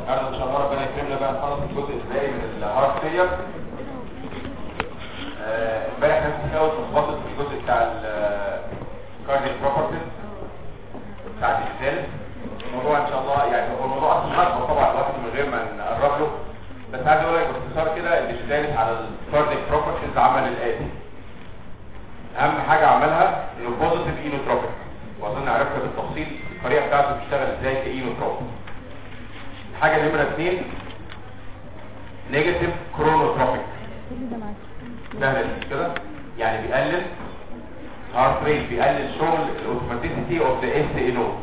النهارده ان شاء الله ربنا يكرمنا بقى نخلص الجزء الباقي من الهارت فيلر امبارح ناس كتير قوي اتلخبطت في الجزء بتاع الكارديال بروبرتيز بتاع الديجيتال الموضوع ان شاء الله يعني هو الموضوع اصلا ملخبط طبعا الواحد من غير ما نقرب له بس عايز اقول لك باختصار كده الديجيتال على الكارديال بروبرتيز عمل الاتي اهم حاجه عملها انه بوزيتيف اينوتروبيك واظن عرفنا بالتفصيل الطريقه بتاعته بتشتغل ازاي كاينوتروبيك الحاجه نمره اثنين نيجاتيف كرونوتروبيك سهل كده يعني بيقلل هارت ريت بيقلل شغل الاوتوماتيسيتي اوف ذا اس اي نود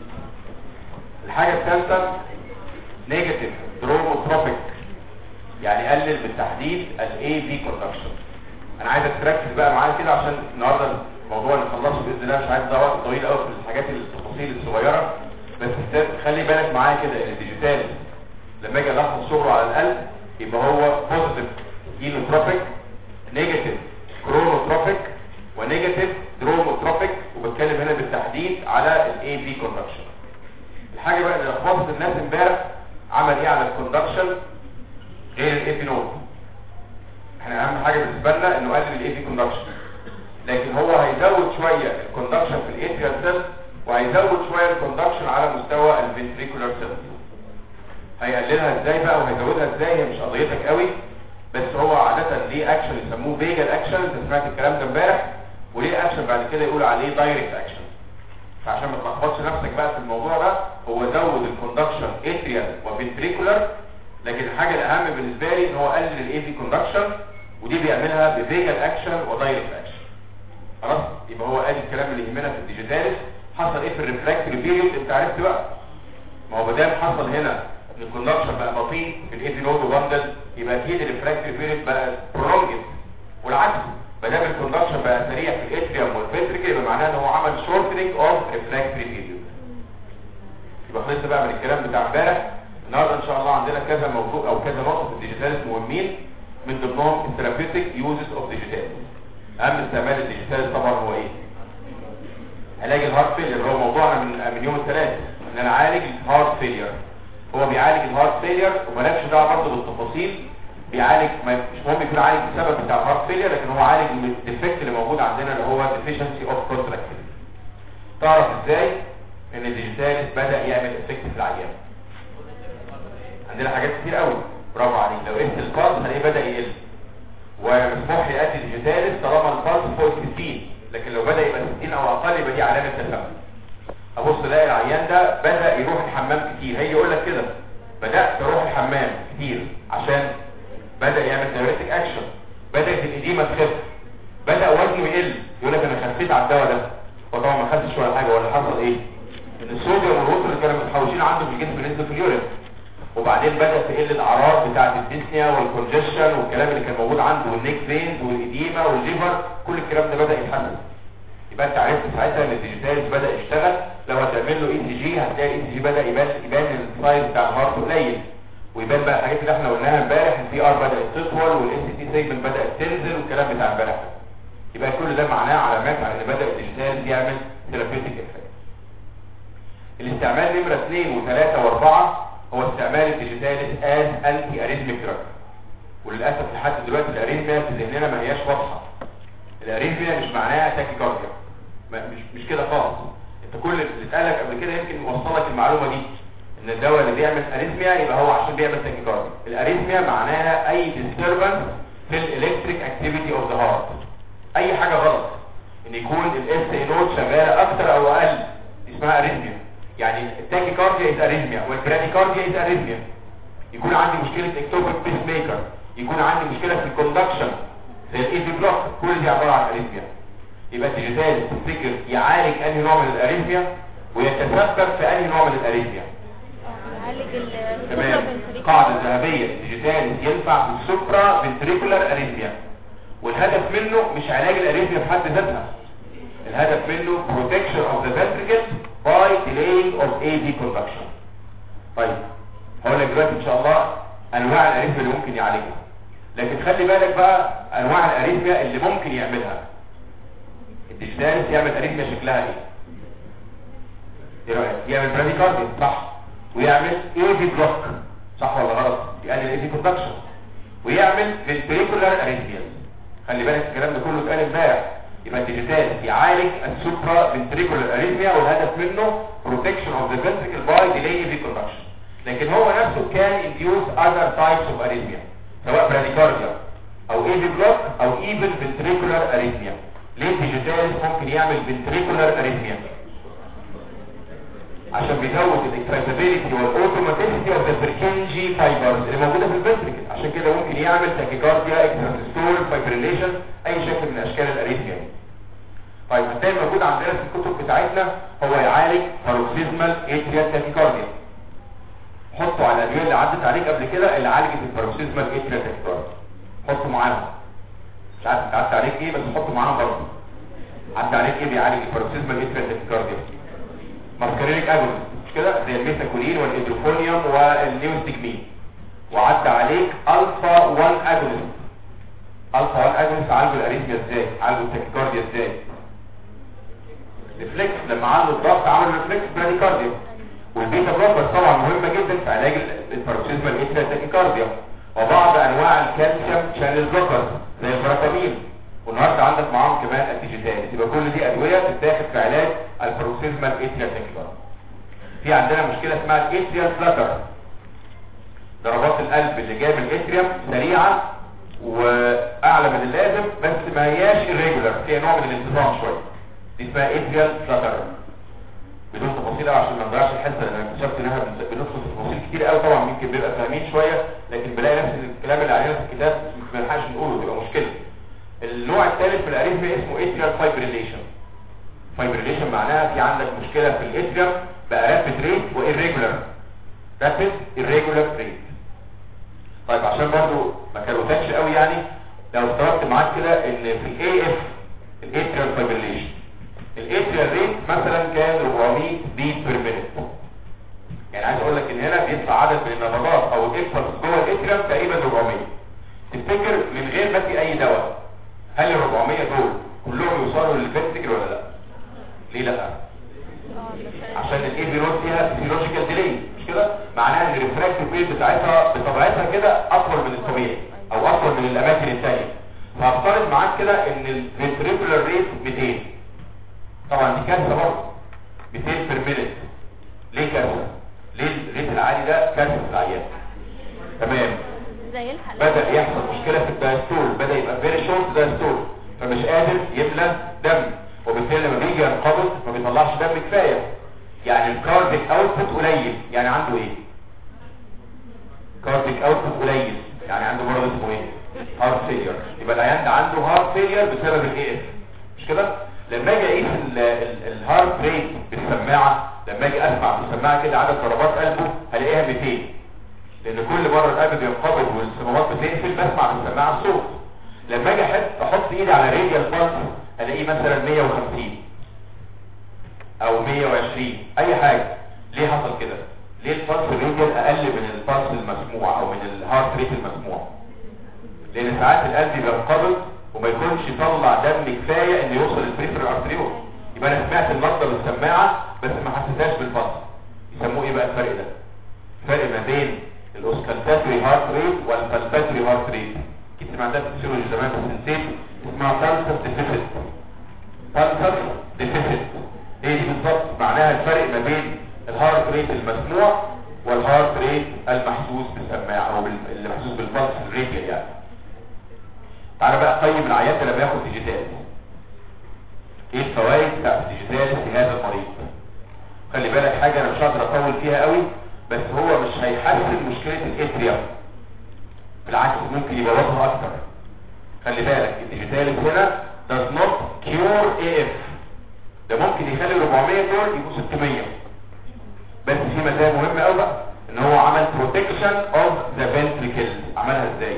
الحاجه الثالثه نيجاتيف دروموتروبيك يعني يقلل بالتحديد الاي بي كوندكشن انا عايزك تركز بقى معايا كده عشان النهارده الموضوع نخلصه باذن الله مش عايز ده وقت طويل قوي في الحاجات التفاصيل الصغيره بس خلي بالك معايا كده ان الديجيتال لما اجي الخص شغله على القلب يبقى هو بوزيتيف اينوتروبيك نيجاتيف كرونوتروبيك ونيجاتيف دروموتروبيك وبتكلم هنا بالتحديد على الاي بي كوندكشن الحاجه بقى اللي لخبطت الناس امبارح عمل ايه على الكوندكشن غير الاي بي نود احنا اهم حاجه بالنسبه لنا انه قلل الاي بي كوندكشن لكن هو هيزود شويه الكوندكشن في الاتريال سيل وهيزود شويه الكوندكشن على مستوى الفنتريكولار سيل هيقللها ازاي بقى وهيزودها ازاي هي مش قضيتك قوي بس هو عاده ليه اكشن يسموه فيجل اكشن انت سمعت الكلام ده امبارح وليه اكشن بعد كده يقول عليه دايركت اكشن فعشان ما تلخبطش نفسك بقى في الموضوع ده هو زود الكوندكشن اتريال وفنتريكولار لكن الحاجه الاهم بالنسبه لي ان هو قلل الاي في كوندكشن ودي بيعملها بفيجل اكشن ودايركت اكشن خلاص يبقى هو قال الكلام اللي يهمنا في الديجيتاليس حصل ايه في الريفراكتوري بيريود انت عرفت بقى ما هو بدام حصل هنا ان الكوندكشن بقى بطيء في الاي في نود وبندل يبقى اكيد الريفراكتوري بيريود بقى برولونجد والعكس ما دام الكوندكشن بقى سريع في الاتريوم والفنتريكل يبقى معناه ان هو عمل شورتنج اوف ريفراكتوري بيريود يبقى خلصنا بقى من الكلام بتاع امبارح النهارده ان شاء الله عندنا كذا موضوع او كذا نقطه في الديجيتاليس مهمين من ضمنهم الثيرابيوتيك يوزز اوف ديجيتال اهم استعمال الديجيتال طبعا هو ايه علاج الهارت فيلير هو موضوعنا من من يوم الثلاث ان انا اعالج الهارت فيلير هو بيعالج الهارت فيلير ومالكش دعوه برضه بالتفاصيل بيعالج مش مهم يكون عالج السبب بتاع الهارت فيلير لكن هو عالج الديفكت اللي موجود عندنا اللي هو deficiency اوف كونتراكتيفيتي تعرف ازاي ان الديجيتاليس بدا يعمل افكت في العيان عندنا حاجات كتير قوي برافو عليك لو قست البلس هنلاقيه بدا يقل ومسموح يأدي ديجيتاليس طالما البلس فوق 60 لكن لو بدا يبقى 60 او اقل يبقى دي علامه تسمم ابص الاقي العيان ده بدا يروح الحمام كتير هيجي يقول لك كده بدات اروح الحمام كتير عشان بدا يعمل دايركتك اكشن بدات الاديمه تخف بدا وزنه يقل يقول لك انا خسيت على الدواء ده وطبعا ما خدتش ولا حاجه ولا حصل ايه ان الصوديوم والوتر اللي كانوا متحوشين عنده في الجسم نزلوا في اليورين وبعدين بدأت تقل الأعراض بتاعة الديسنيا والكونجيشن والكلام اللي كان موجود عنده والنيك فينز والإديمة والليفر كل الكلام ده بدأ يتحسن يبقى انت عرفت ساعتها ان الديجيتاليس بدأ يشتغل لو هتعمل له اي سي جي هتلاقي الاي سي جي بدأ يبان يبان السايز بتاع الهارت قليل ويبان بقى الحاجات اللي احنا قلناها امبارح البي ار بدأت تطول والاس تي سيجمنت بدأت تنزل والكلام بتاع امبارح يبقى كل ده معناه علامات على ان بدأ الديجيتاليس يعمل ثيرابيوتيك افكت الاستعمال نمرة 2 و3 و4 هو استعمال الديجيتاليس از انتي اريثميك دراج وللاسف لحد دلوقتي الاريثميا في ذهننا ما هياش واضحه الاريثميا مش معناها تاكيكارديا مش مش كده خالص انت كل اللي اتقالك قبل كده يمكن وصلك المعلومه دي ان الدواء اللي بيعمل اريثميا يبقى هو عشان بيعمل تاكيكارديا الاريثميا معناها اي ديستربنس في الالكتريك اكتيفيتي اوف ذا هارت اي حاجه غلط ان يكون الاس اي نود شغاله اكتر او اقل اسمها اريثميا يعني التاكيكارديا از اريثميا والبراديكارديا از اريثميا يكون عندي مشكله اكتوبيك بيس ميكر يكون عندي مشكله في الكوندكشن زي الاي في بلوك كل دي عباره عن اريثميا يبقى الديجيتال تفتكر يعالج انهي نوع من الاريثميا ويتسبب في انهي نوع من الاريثميا تمام قاعده ذهبيه الديجيتال ينفع في السوبرا فنتريكولار اريثميا والهدف منه مش علاج الاريثميا في حد ذاتها الهدف منه protection of the ventricles by delaying of AD conduction طيب هقول لك دلوقتي ان شاء الله انواع الاريثميا اللي ممكن يعالجها لكن خلي بالك بقى انواع الاريثميا اللي ممكن يعملها الديجيتاليس يعمل اريثميا شكلها ايه ايه رايك يعمل براديكارديا صح ويعمل اي دي بلوك صح ولا غلط يقلل الايدي كوندكشن ويعمل فنتريكولار اريثميا خلي بالك الكلام ده كله اتقال امبارح يبقى الديجيتال يعالج السوبرا فنتريكولار اريثميا والهدف منه بروتكشن اوف ذا فنتريكل باي ديلي ايدي كوندكشن لكن هو نفسه كان انديوس اذر تايبس اوف اريثميا سواء براديكارديا او ايدي بلوك او ايفن فنتريكولار اريثميا ليه الديجيتال ممكن يعمل فنتريكولار اريثميا عشان بيزود الاكسايتابيلتي والاوتوماتيسيتي اوف ذا فركنجي فايبرز اللي موجوده في الفنتريكل عشان كده ممكن يعمل تاكيكارديا اكستراسيستول فايبريليشن اي شكل من اشكال الاريثميا طيب هتلاقي موجود عندنا في الكتب بتاعتنا هو يعالج باروكسيزمال اتريال تاكيكارديا حطوا على الادويه اللي عدت عليك قبل كده اللي عالجت الباروكسيزمال اتريال تاكيكارديا حطوا معاهم مش عارف انت عدت عليك ايه بس حطوا معاهم برضه عدت عليك ايه بيعالج الباروكسيزمال اتريال تاكيكارديا ماسكارينيك اجونست مش كده زي الميثاكولين والإيدروفونيوم والنيوستجمين وعدى عليك الفا 1 اجونست الفا 1 اجونست عالجوا الاريثميا ازاي عالجوا التاكيكارديا ازاي ريفلكس لما عملوا الضغط عملوا ريفلكس براديكارديا والبيتا بلوكر طبعا مهمه جدا في علاج الباروكسيزمال اتريال تاكيكارديا وبعض انواع الكالسيوم شانل بلوكر زي الفراتامين والنهارده عندك معاهم كمان الديجيتال يبقى كل دي ادويه بتتاخد في علاج الباروكسيزمال اتريال تاكيكارديا في عندنا مشكله اسمها الاتريال فلاتر ضربات القلب اللي جايه من الاتريوم سريعه واعلى من اللازم بس ما هياش irregular فيها نوع من الانتظام شويه دي اسمها اتريال فلاتر بدون تفاصيل قوي عشان ما نضيعش الحصه لان انا اكتشفت ان احنا بندخل في تفاصيل كتير قوي طبعا يمكن بيبقى فاهمين شويه لكن بلاقي نفس الكلام اللي علينا في الكتاب ما بنلحقش نقوله تبقى مشكله النوع الثالث من الاريثميا اسمه اتريال فايبريليشن فايبريليشن معناها في عندك مشكله في الاتريوم بقى رابيد ريت وايريجولار رابيد irregular ريت طيب عشان برضو ما كروتكش قوي يعني لو افترضت معاك كده ان في الاي اف الاتريال فايبريليشن الاتريال ريت مثلا كان 400 بيت بير مينيت يعني عايز اقول لك ان هنا بيطلع عدد من النبضات او الانفلس جوه الاتريال تقريبا 400 تفتكر من غير ما في اي دواء هل ال 400 دول كلهم يوصلوا للفنتكل ولا لا ليه لا عشان الاي فيروس فيها فيزيولوجيكال ديلي مش كده معناها ان الريفراكتيف ريت بتاعتها بطبيعتها كده اطول من الطبيعي او اطول من الاماكن الثانيه فهفترض معاك كده ان الفنتريكولار ريت 200 طبعا دي كارثه برضه 200 بير مينيت ليه كارثه ليه الريت العالي ده كارثه في العيان تمام زي الحلقة بدأ يحصل مشكلة في الدايستول بدأ يبقى فيري شورت دايستول فمش قادر يملى دم وبالتالي لما بيجي ينقبض ما بيطلعش دم كفاية يعني الكارديك اوتبوت قليل يعني عنده ايه كارديك اوتبوت قليل يعني عنده مرض اسمه ايه هارت فيلير يبقى العيان ده عنده هارت فيلير بسبب الاي اف مش كده لما اجي اقيس الهارت ريت بالسماعه لما اجي اسمع بالسماعه كده عدد ضربات قلبه هلاقيها 200 لان كل مره القلب بينقبض والصمامات بتقفل بسمع بالسماعه الصوت لما اجي احط احط ايدي على راديال بالس الاقيه مثلا 150 او 120 اي حاجه ليه حصل كده ليه البلس الراديال اقل من البلس المسموع او من الهارت ريت المسموع لان ساعات القلب بينقبض وما يكونش يطلع دم كفايه ان يوصل البريفرال ارتريول يبقى انا سمعت النبضه بالسماعه بس ما حسيتهاش بالبلس يسموه ايه بقى الفرق ده الفرق ما بين الاوسكالتاتري هارت ريت والبالباتري هارت ريت كنت سمعتها في الفسيولوجي زمان بس نسيت اسمها بالسس ديفيسيت بالسس ديفيسيت هي دي بالظبط معناها الفرق ما بين الهارت ريت المسموع والهارت ريت المحسوس بالسماعه او بال- اللي محسوس بالبلس الراديال يعني تعالى بقى قيم العيان لما ياخد ديجيتال ايه الفوائد بتاعت الديجيتال في هذا المريض خلي بالك حاجه انا مش هقدر اطول فيها قوي بس هو مش هيحسن مشكله الاتريوم بالعكس ممكن يبوظها اكتر خلي بالك الديجيتال هنا does not cure AF ده ممكن يخلي 400 دول يبقوا 600 بس في مزايا مهمه قوي بقى ان هو عمل protection of the ventricles عملها ازاي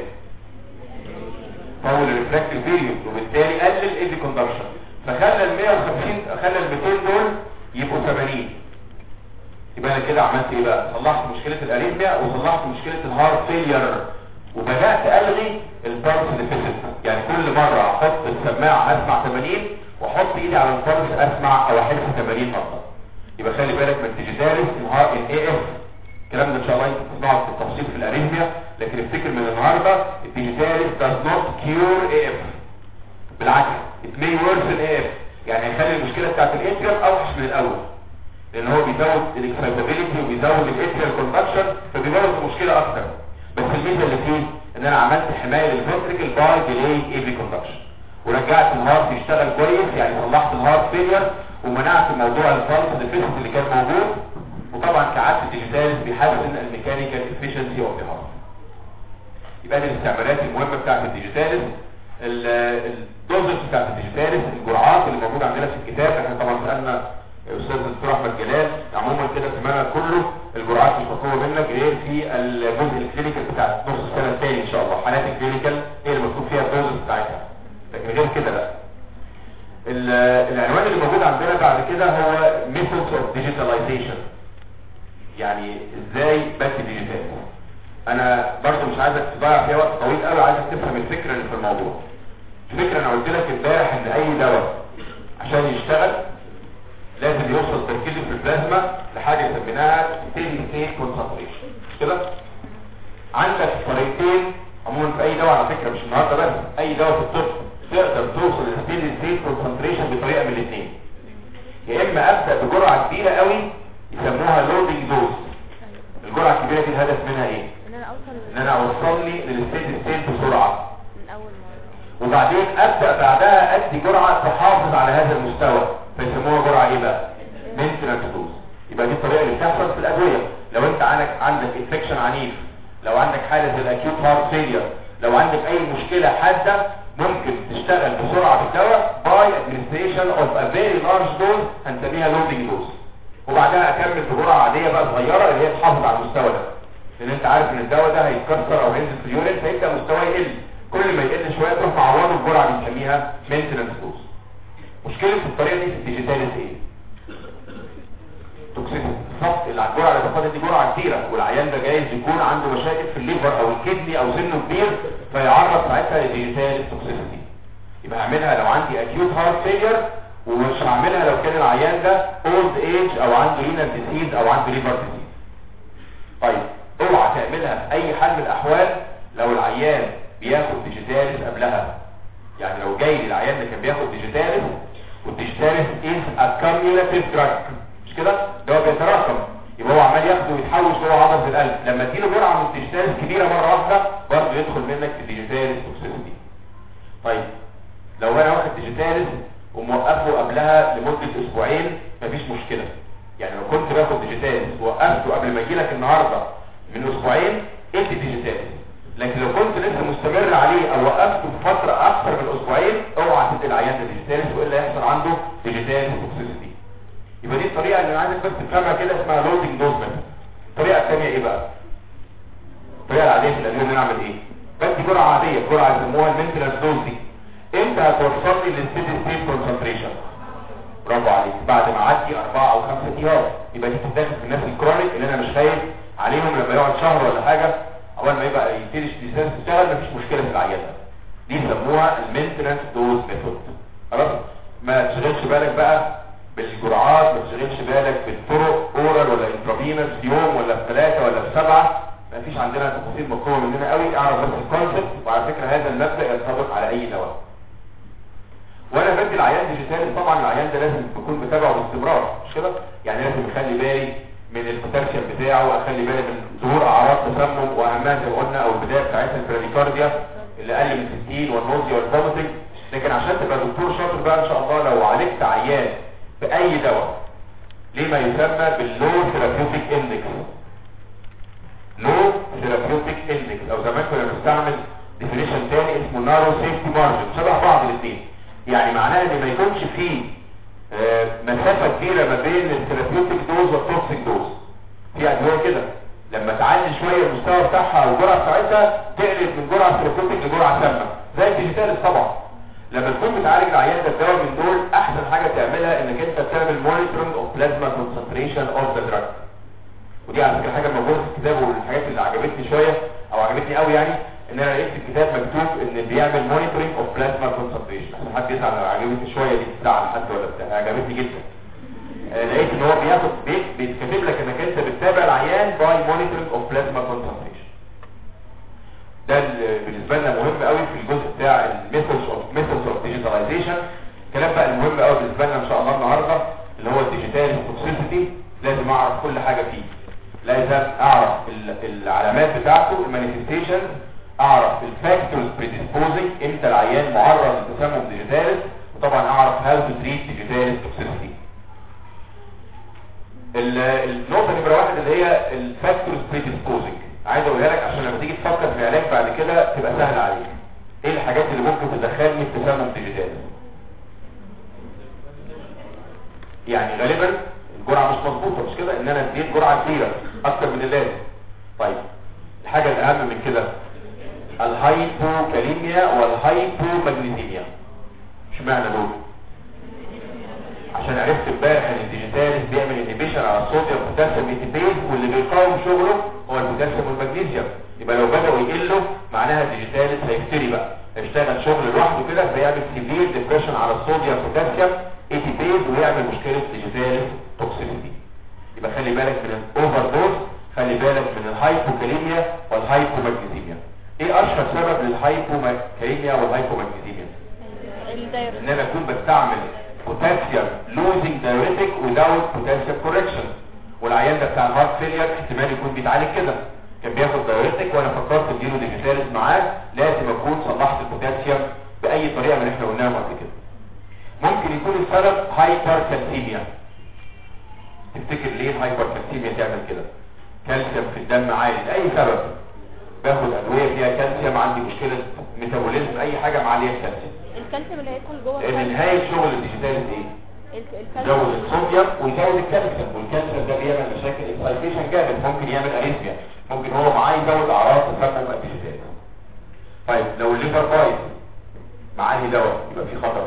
طول الريفراكتيف بيريود وبالتالي قلل الايدي كوندكشن فخلى ال 150 خلى ال 200 دول يبقوا 80 يبقى انا كده عملت ايه بقى صلحت مشكله الاريثميا وصلحت مشكله الهارت فيلير وبدات الغي البلس ديفيسيت يعني كل مره احط السماعه اسمع 80 واحط ايدي على البلس اسمع او احس 80 مره يبقى خلي بالك من ديجيتاليس الهارت الاي اف الكلام ده ان شاء الله يمكن تسمعه بالتفصيل في الاريثميا لكن افتكر من النهارده الديجيتاليس does not cure AF بالعكس it may worsen AF يعني هيخلي المشكله بتاعت الاتريال اوحش من الاول لان هو بيزود الاكسايتابيلتي وبيزود الاتريال كوندكشن فبيبوظ المشكله اكتر بس الميزه اللي فيه ان انا عملت حمايه للفنتريكل باي ديلي اي في كوندكشن ورجعت الهارت يشتغل كويس يعني صلحت الهارت فيلير ومنعت موضوع الفالس ديفيسيت اللي كان موجود وطبعا كعادة الديجيتال بيحسن الميكانيكال افيشنسي اوف ذا هارت يبقى دي الاستعمالات المهمه بتاعت الديجيتاليز الدوزز بتاعت الديجيتاليز الجرعات اللي موجوده عندنا في الكتاب احنا طبعا سالنا استاذ الدكتور احمد جلال عموما كده في المنهج كله الجرعات مش مطلوبه منك غير في الجزء الكلينيكال بتاع نص السنه الثاني ان شاء الله حالات الكلينيكال هي اللي مكتوب فيها الدوزز بتاعتها لكن غير كده لا العنوان اللي موجود عندنا بعد كده هو methods of digitalization يعني ازاي بكتب ديجيتال انا برضو مش عايزك تضيع فيها وقت طويل قوي عايزك تفهم الفكره اللي في الموضوع الفكره انا قلت لك امبارح ان اي دواء عشان يشتغل لازم يوصل تركيزه في البلازما لحاجه سميناها steady state concentration مش كده عندك طريقتين عموما في اي دواء على فكره مش النهارده بس اي دواء في الطب تقدر توصل للستيدي ستيت كونسنتريشن بطريقه من الاثنين يا اما ابدا بجرعه كبيره قوي يسموها لودنج دوز الجرعه الكبيره دي الهدف منها ايه ان انا اوصل ان انا اوصلني للستيدي ستيت بسرعه من اول مره وبعدين ابدا بعدها ادي جرعه تحافظ على هذا المستوى فيسموها جرعه ايه بقى مينتنس دوز يبقى دي الطريقه اللي بتحصل في الادويه لو انت عندك عندك انفكشن عنيف لو عندك حاله زي الاكيوت هارت فيلير لو عندك اي مشكله حاده ممكن تشتغل بسرعه في الدواء باي ادمنستريشن اوف ا فيري لارج دوز هنسميها لودنج دوز وبعدها اكمل بجرعه عاديه بقى صغيره اللي هي تحافظ على المستوى ده لان انت عارف ان الدواء ده هيتكسر او هينزل في اليورين فيبدا مستواه يقل كل ما يقل شويه تروح تعوضه بجرعه بنسميها مينتنس دوز مشكله الطريقه دي في الديجيتاليز ايه توكسيسيتي الضغط اللي على الجرعه اللي تاخدها دي جرعه كتيره والعيان ده جايز يكون عنده مشاكل في الليفر او الكدني او سنه كبير فيعرض ساعتها لديجيتال توكسيسيتي يبقى هعملها لو عندي اكيوت هارت فيلير ومش هعملها لو كان العيان ده اولد ايج او عنده رينال ديسيز او عنده ليفر ديسيز طيب اوعى تعملها في اي حال من الاحوال لو العيان بياخد ديجيتاليس قبلها يعني لو جاي لي العيان ده كان بياخد ديجيتاليس والديجيتاليس از ا كاميولاتيف دراج مش كده ده هو بيتراكم يبقى هو عمال ياخده ويتحوش جوه عضله القلب لما تجيله جرعه من الديجيتاليس كبيره مره واحده برضه يدخل منك في الديجيتاليس توكسيسيتي طيب لو انا واخد ديجيتاليس وموقفه قبلها لمده اسبوعين مفيش مشكله يعني لو كنت باخد ديجيتاليس ووقفته قبل ما يجي لك النهارده من اسبوعين ادي ديجيتاليس لكن لو كنت لسه مستمر عليه او وقفته في فتره اكثر من اسبوعين اوعى تدي العيان ده ديجيتاليس والا يحصل عنده ديجيتاليس توكسيسيتي يبقى دي الطريقه اللي انا عايزك بس تفهمها كده اسمها لودنج دوز ميثود الطريقه الثانيه ايه بقى الطريقه العاديه في الادويه ان انا اعمل ايه بدي جرعه عاديه جرعه يسموها المينتنس دوز دي امتى هتوصل لي للستيدي ستيت كونسنتريشن برافو عليك بعد ما اعدي اربعه او خمسه ايام يبقى دي بتتاخد في الناس الكرونيك اللي انا مش خايف عليهم لما يقعد شهر ولا حاجه اول ما يبقى يبتدي الديسنس تشتغل مفيش مشكله في العيان ده دي يسموها المينتنس دوز ميثود خلاص ما تشغلش بالك بقى بالجرعات ما تشغلش بالك بالطرق اورال ولا انترافينس في يوم ولا في ثلاثه ولا في سبعه ما فيش عندنا تفاصيل مطلوبه مننا قوي اعرف بس الكونسبت وعلى فكره هذا المبدا ينطبق على اي دواء وانا بدي العيان ديجيتال طبعا العيان ده لازم بكون بتابعه باستمرار مش كده يعني لازم اخلي بالي من البوتنشال بتاعه واخلي بالي من ظهور اعراض تسمم واهمها زي ما قلنا او البدايه بتاعتها البراديكارديا اللي اقل من 60 والنوزيا والفوميتنج لكن عشان تبقى دكتور شاطر بقى ان شاء الله لو عالجت عيان باي دواء ليه ما يسمى باللو ثيرابيوتيك اندكس لو ثيرابيوتيك اندكس او زمان كنا بنستعمل ديفينيشن تاني اسمه نارو سيفتي مارجن شبه بعض الاثنين يعني معناها ان ما يكونش فيه آه، مسافة كبيرة ما بين الثيرابيوتيك دوز والتوكسيك دوز في ادوية كده لما تعلي شوية المستوى بتاعها او الجرعة بتاعتها تقلب من جرعة ثيرابيوتيك لجرعة سامة زي الديجيتاليس طبعا لما تكون بتعالج العيان ده بدواء من دول احسن حاجة تعملها انك انت تعمل مونيتورنج اوف بلازما كونسنتريشن اوف ذا دراج ودي على فكرة حاجة موجودة في الكتاب والحاجات اللي عجبتني شوية او عجبتني قوي يعني ان انا لقيت في الكتاب مكتوب ان بيعمل مونيتورنج اوف بلازما كونسنتريشن عشان حد يزعل لو عجبتني شويه دي بتزعل حد ولا بتاع عجبتني جدا آه، لقيت ان هو بياخد بيت بيتكتب لك انك انت بتتابع العيان باي مونيتورنج اوف بلازما كونسنتريشن ده اللي بالنسبه لنا مهم قوي في الجزء بتاع الميثودز اوف ميثودز اوف ديجيتاليزيشن الكلام بقى المهم قوي بالنسبه لنا ان شاء الله النهارده اللي هو الديجيتال توكسيسيتي لازم اعرف كل حاجه فيه لازم اعرف ال- العلامات بتاعته المانيفستيشن اعرف الفاكتورز بريديسبوزنج امتى العيان معرض لتسمم ديجيتاليس وطبعا اعرف هاو تو تريت ديجيتاليس توكسيسيتي ال- النقطة نمرة واحد اللي هي الفاكتورز بريديسبوزنج عايز اقولها لك عشان لما تيجي تفكر في علاج بعد كده تبقى سهل عليك ايه الحاجات اللي ممكن تدخلني في تسمم ديجيتالي يعني غالبا الجرعة مش مظبوطة مش كده ان انا اديت جرعة كبيرة اكتر من اللازم طيب الحاجة الاهم من كده الهايبوكاليميا والهايبومagnesemia اشمعنى دول عشان عرفت امبارح ان الديجيتاليس بيعمل انهبيشن على الصوديوم بوتاسيوم ايتيبيز واللي بيقاوم شغله هو البوتاسيوم والمغنيسيوم يبقى لو بداوا يقلوا معناها الديجيتاليس هيفتري بقى هيشتغل شغل لوحده كده فيعمل سيفير ديبريشن على الصوديوم بوتاسيوم ايتيبيز ويعمل مشكله ديجيتاليس توكسيسيتي يبقى خلي بالك من الاوفر دوز خلي بالك من الهايبوكاليميا والهايبومagnesemia ايه اشهر سبب للهايبوكاليميا والهايبومagnesemia الدايرة ان انا اكون بستعمل بوتاسيوم لوزنج دايوريتك without بوتاسيوم كوركشن والعيان ده بتاع الهارت فيلير احتمال يكون بيتعالج كده كان بياخد دايوريتك وانا فكرت اديله ديجيتاليس معاه لازم اكون صلحت البوتاسيوم باي طريقه من اللي احنا قلناها قبل كده ممكن يكون السبب هايبر كالسيميا تفتكر ليه الهايبر كالسيميا تعمل كده كالسيوم في الدم عالي لاي سبب باخد ادويه فيها كالسيوم عندي مشكله ميتابوليزم اي حاجه معليه الكالسيوم الكالسيوم اللي هيدخل جوه لان القلب. نهايه شغل الديجيتاليس ايه ال- يزود الكالسيوم الصوديوم ويزود الكالسيوم والكالسيوم ده بيعمل مشاكل اكسايتيشن جامد ممكن يعمل اريثميا ممكن هو معاه يزود اعراض تسمم الديجيتال طيب لو الليفر بايظ معاه دواء يبقى في خطر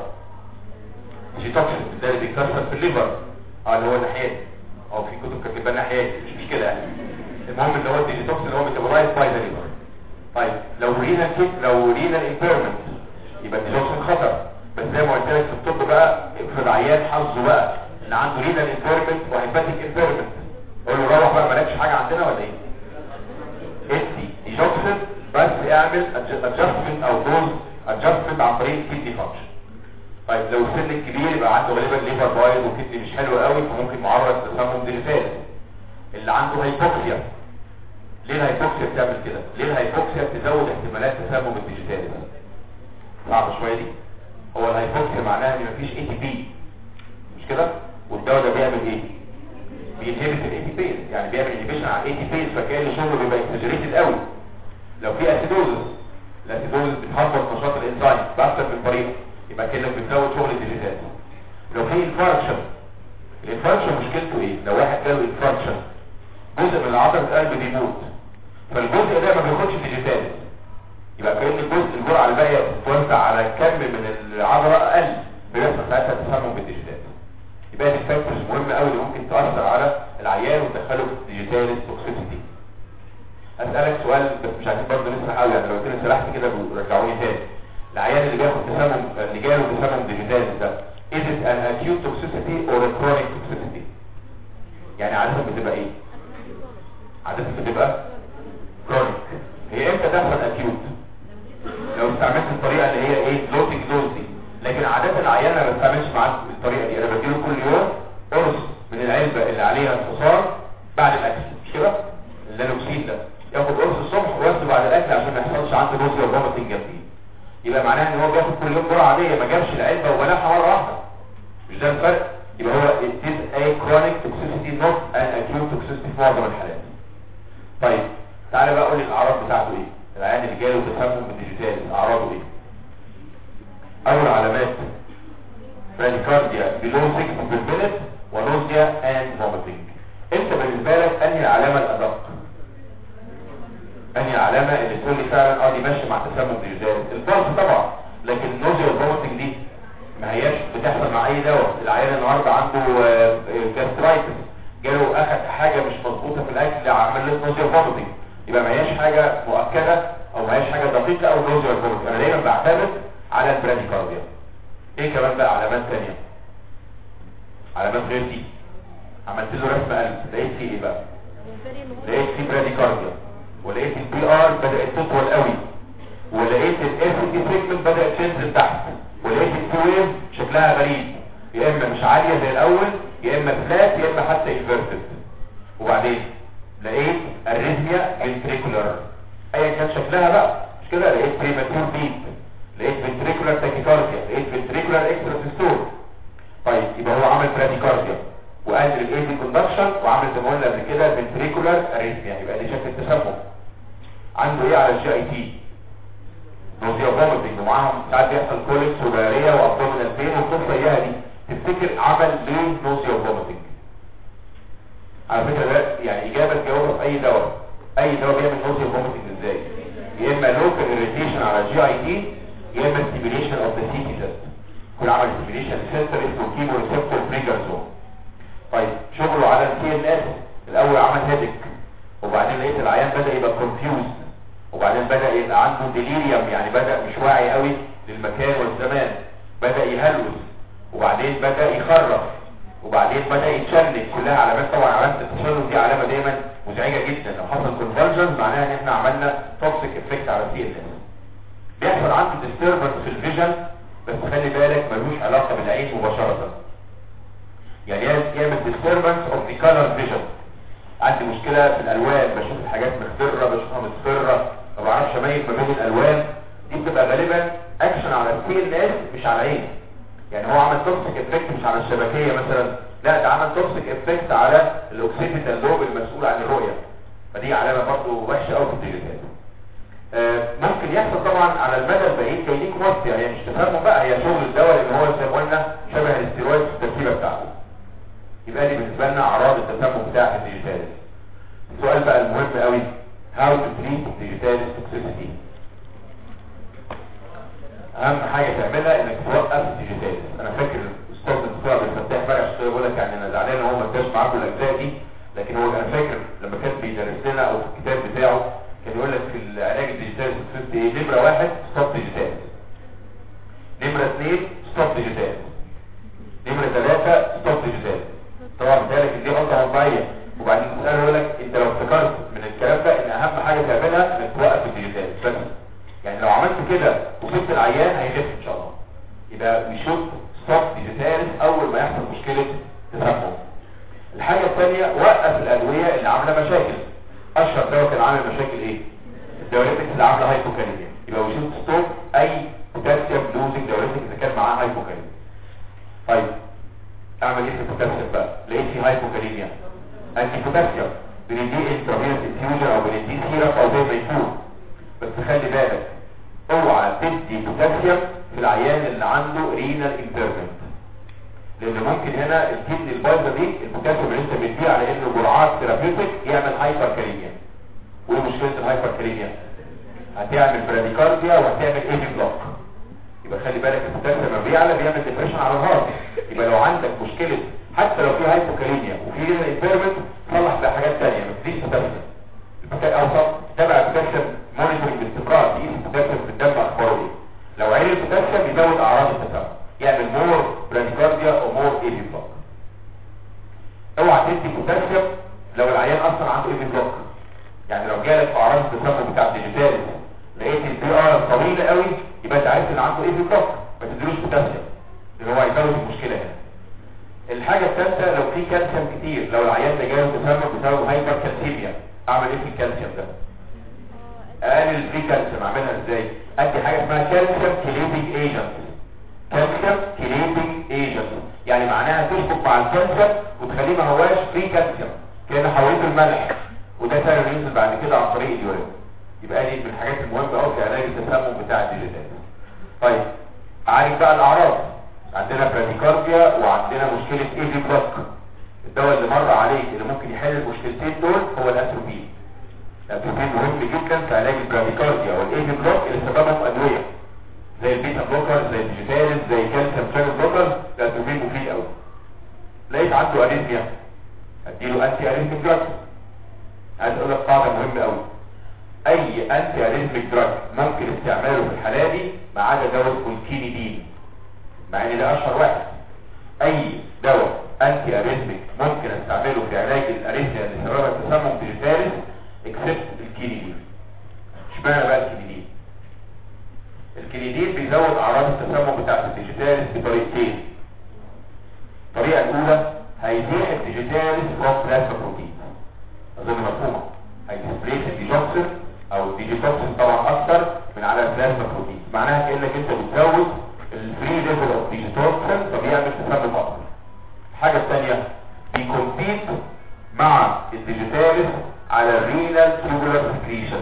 في توكسين ده اللي بيكسر في الليفر اه اللي هو الناحيات او في كتب كاتبه الناحيات مش كده يعني المهم اللي هو الديجيتوكسين اللي هو ميتابولايز باي ذا ليفر طيب لو رينال كيك لو رينال امبيرمنت يبقى الديجيتوكسين خطر بس زي ما قلت لك في الطب بقى افرض عيان حظه بقى ان عنده رينال امبيرمنت وهيباتيك امبيرمنت قول له روح بقى مالكش حاجه عندنا ولا ايه؟ ادي ديجيتوكسين بس اعمل ادجستمنت او دوز ادجستمنت عن طريق الكيدني فانكشن طيب لو السن الكبير يبقى عنده غالبا ليفر بايظ وكدني مش حلو قوي فممكن معرض لتسمم ديجيتالي اللي عنده هايبوكسيا ليه الهايبوكسيا بتعمل كده ليه الهايبوكسيا بتزود احتمالات تسمم الديجيتالي صعبه شويه دي هو الهايبوكسيا معناها ان مفيش اي تي بي مش كده والدواء ده بيعمل ايه بينهبت الاي تي بيز يعني بيعمل انهبيشن على الاي تي بيز فكان شغله بيبقى اكسجريتد قوي لو في اسيدوزس الاسيدوزس بتهبط نشاط الانزيم باكتر من طريقه يبقى كانك بتزود شغل الديجيتال لو في انفاركشن الانفاركشن مشكلته ايه لو واحد جاله انفاركشن جزء من عضله القلب بيموت فالجزء ده ما بياخدش ديجيتال يبقى كأن الجزء الجرعه الباقيه بتتوزع على كم من العضله اقل بيحصل ساعتها تسمم بالديجيتال يبقى دي فاكتورز مهمه قوي اللي ممكن تاثر على العيان وتدخله في ديجيتال توكسيسيتي اسالك سؤال بس مش عايزين برضه نسرح قوي يعني لو كده سرحت كده رجعوني تاني العيان اللي بياخد تسمم اللي جاله تسمم ديجيتال ده is it an acute toxicity or a chronic toxicity يعني عادة بتبقى ايه عادة بتبقى chronic هي امتى تحصل acute لو استعملت الطريقة اللي هي ايه لوتنج دوز دي لكن عادة العيان ما بستعملش معاه الطريقة دي انا بديله كل يوم قرص من العلبة اللي عليها الحصان بعد الاكل مش كده اللانوكسين ده ياخد قرص الصبح وقرص بعد الاكل عشان ما يحصلش عنده نوزيا وفوميتنج جنبيه يبقى معناها ان هو بياخد كل يوم جرعه عاديه ما جابش العلبه وبلاها مره واحده مش ده الفرق يبقى هو it is a chronic toxicity not an acute toxicity في معظم الحالات طيب تعالى بقى اقول لك الاعراض بتاعته ايه العيان اللي جاله تسمم بالديجيتال اعراضه ايه اول علامات براديكارديا below 6 per minute ونوزيا and vomiting انت بالنسبه لك انهي العلامه الادق انهي علامة اللي تقول لي فعلا اه دي ماشيه مع تسمم ديجيتال البلس طبعا لكن النوزيا والفوميتنج دي ما هياش بتحصل مع اي دواء العيان النهارده عنده جاسترايتس جاله اخد حاجه مش مظبوطه في الاكل عمل له نوزيا وفوميتنج يبقى ما هياش حاجه مؤكده او ما هياش حاجه دقيقه او نوزيا وفوميتنج انا دايما بعتمد على البراديكارديا ايه كمان بقى علامات ثانيه علامات غير دي عملت له رسم قلب لقيت فيه ايه بقى لقيت فيه براديكارديا ولقيت البي ار بدات تطول قوي ولقيت الاس دي سيجمنت بدات تنزل تحت ولقيت الكيو ويف شكلها غريب يا اما مش عاليه زي الاول يا اما فلات يا اما حتى انفيرتد وبعدين لقيت الريزميا فنتريكولار ايا كان شكلها بقى مش كده لقيت بريماتور بيت لقيت فنتريكولار تاكيكارديا لقيت فنتريكولار اكسترا طيب يبقى هو عمل براديكارديا وقلل الايدي كوندكشن وعمل زي ما قلنا قبل كده فنتريكولار اريثميا يبقى دي شكل التسمم عنده ايه على الجي اي تي نوزيا فوميتنج ومعاهم ساعات بيحصل كوليكس وباريه وابدومينال بين والقصه اياها دي تفتكر عمل ليه نوزيا فوميتنج على فكره ده يعني اجابه تجاوبها في اي دواء اي دواء بيعمل نوزيا فوميتنج ازاي يا اما لوكال اريتيشن على الجي اي تي يا اما ستيميليشن اوف ذا سي تي سيست كل عمل ستيميليشن سنتر اسمه كيمو ريسبتور بريجرزون طيب شغله على السي ان اس الاول عمل هيدك وبعدين لقيت العيان بدا يبقى كونفيوز وبعدين بدا يبقى عنده ديليريوم يعني بدا مش واعي قوي للمكان والزمان بدا يهلوس وبعدين بدا يخرف وبعدين بدا يتشنج كلها علامات طبعا علامه التشنج دي علامه دايما مزعجه جدا لو حصل كونفرجنس معناها ان احنا عملنا توكسيك افكت على السي ان اس بيحصل عنده ديستربنس في الفيجن بس خلي بالك ملوش علاقه بالعين مباشره يعني يعمل disturbance of the color vision عندي مشكلة في الالوان بشوف الحاجات مخضرة بشوفها مصفرة ما بعرفش اميز ما بين الالوان دي بتبقى غالبا اكشن على السي ان اس مش على العين يعني هو عمل توكسيك افكت مش على الشبكية مثلا لا ده عمل توكسيك افكت على الاوكسيبيتال لوب المسؤول عن الرؤية فدي علامة برضه وحشة قوي في الديجيتال آه ممكن يحصل طبعا على المدى البعيد كيديك وصف يعني مش تفهموا بقى هي شغل الدواء اللي هو زي ما قلنا شبه الاستيرويد في التركيبه بتاعته يبقى دي بالنسبه لنا اعراض التسمم بتاع الديجيتاليس السؤال بقى المهم قوي how to treat digital toxicity اهم حاجه تعملها انك توقف الديجيتاليس انا فاكر الاستاذ الدكتور عبد الفتاح فرع الشيخ بيقول لك يعني انا زعلان ان هو ما اداش معاكم الاجزاء دي لكن هو انا فاكر لما كان بيدرس لنا او في الكتاب بتاعه كان يقول لك في العلاج الديجيتاليس توكسيستي ايه نمره واحد ستوب ديجيتاليس نمره اثنين ستوب ديجيتاليس نمره ثلاثه ستوب ديجيتاليس طبعا بالك ان دي غلطه وضعيه وبعدين تساله يقول لك انت لو افتكرت من الكلام ده ان اهم حاجه تعملها انك توقف الديجيتال بس يعني لو عملت كده وسبت العيان هيخف ان شاء الله يبقى وي شود ستوب ديجيتال اول ما يحصل مشكله تسمم الحاجه الثانيه وقف الادويه اللي عامله مشاكل اشهر دواء كان عامل مشاكل ايه الدوريتكس اللي عامله هايبوكاليميا يبقى وي شود ستوب اي بوتاسيوم لوزنج دوريتكس اذا كان معاه هايبوكاليميا طيب اعمل ايه في البوتاسيوم بقى لقيت في هايبوكاليميا انتي بوتاسيوم بندي انترافينوس انفيوجن او بندي سيرب او زي ما يكون بس خلي بالك اوعى تدي بوتاسيوم في العيان اللي عنده رينال امبيرمنت لان ممكن هنا الكدني البايظه دي البوتاسيوم اللي انت بتديه على انه جرعات ثيرابيوتيك يعمل هايبر كاليميا وايه مشكله الهايبر كاليميا هتعمل براديكارديا وهتعمل ايدي بلوك يبقى خلي بالك البوتاسيوم لما بيعلى بيعمل ديبريشن على الهارت يبقى لو عندك مشكله حتى لو في هايبوكاليميا وفي رينال امبيرمنت صلح بحاجات ثانيه ما تديش بوتاسيوم البوتاسيوم اوصل تبع البوتاسيوم مونيتورنج باستمرار تقيس البوتاسيوم في الدم اخباره ايه لو عين البوتاسيوم يزود اعراض التسمم يعمل مور براديكارديا او مور ايدي بلوك اوعى تدي بوتاسيوم لو العيان اصلا عنده ايدي بلوك يعني لو جالك في اعراض التسمم بتاع الديجيتاليس لقيت البي ار طويله قوي يبقى انت عارف ان عنده ايدي بلوك ما تديلوش بوتاسيوم لان هو هيزود المشكله هنا الحاجة الثالثة لو في كالسيوم كتير لو العيان ده جاله تسمم بسبب هايبر كالسيميا اعمل ايه في الكالسيوم ده اقلل الفري كالسيوم اعملها ازاي ادي حاجة اسمها كالسيوم كليبنج ايجنت كالسيوم كليبنج ايجنت يعني معناها تشبك مع الكالسيوم وتخليه ما هواش فري كالسيوم كأنه حولته الملح وده سهل ينزل بعد كده عن طريق اليورين يبقى دي من الحاجات المهمة قوي في علاج التسمم بتاع الديجيتال طيب عارف بقى الاعراض عندنا براديكارديا وعندنا مشكلة ايدي بلوك الدواء اللي مر عليك اللي ممكن يحل المشكلتين دول هو الاتروبين الاتروبين مهم جدا في علاج البراديكارديا والايدي بلوك اللي سببهم ادوية زي البيتا بلوكر زي الديجيتاليس زي الكالسيوم شانل بلوكر الاتروبين مفيد قوي لقيت عنده اريثميا اديله انتي اريثميك دراج عايز اقول لك قاعده مهمه قوي اي انتي اريثميك دراج ممكن استعماله في الحاله دي ما عدا دواء اسمه الكينيدين مع ان ده اشهر واحد اي دواء انتي اريثميك ممكن استعمله في علاج الاريثميا اللي سببها تسمم ديجيتاليس اكسبت الكينيدين اشمعنى بقى الكينيدين الكينيدين بيزود اعراض التسمم بتاعت الديجيتاليس بطريقتين الطريقه الاولى هيزيح الديجيتاليس فروم بلازما بروتين اظن مفهومه هيديسبليس الديجوكسين او الديجيتوكسين طبعا اكتر من على البلازما بروتين معناها كانك انت بتزود الفري ليفل اوف ديجيتوكسين فبيعمل تسمم اكتر الحاجه الثانيه بيكمبيت مع الديجيتاليس على الرينال تيوبولار سكريشن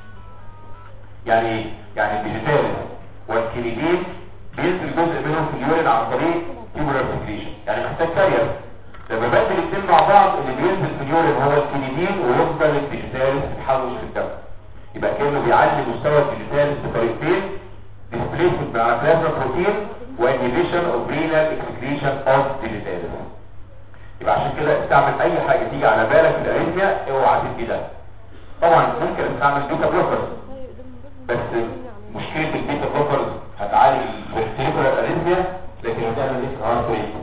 يعني ايه يعني الديجيتاليس والكينيدين بينزل جزء منهم في اليورين عن طريق تيوبولار سكريشن يعني محتاج كارير لما بدل الاثنين مع بعض اللي بينزل في اليورين هو الكينيدين ويفضل الديجيتاليس يتحوش في الدم يبقى كانه بيعلي مستوى الديجيتاليس بطريقتين displacement مع بلازما بروتين وانهيبيشن اوف رينال اكسكريشن اوف ديجيتاليس يبقى عشان كده استعمل اي حاجه تيجي على بالك في الاريثميا اوعى تدي ده طبعا ممكن استعمل بيتا بلوكرز بس مشكله البيتا بلوكرز هتعالج الفيرتيبرال اريثميا لكن هتعمل ايه في هارت ريت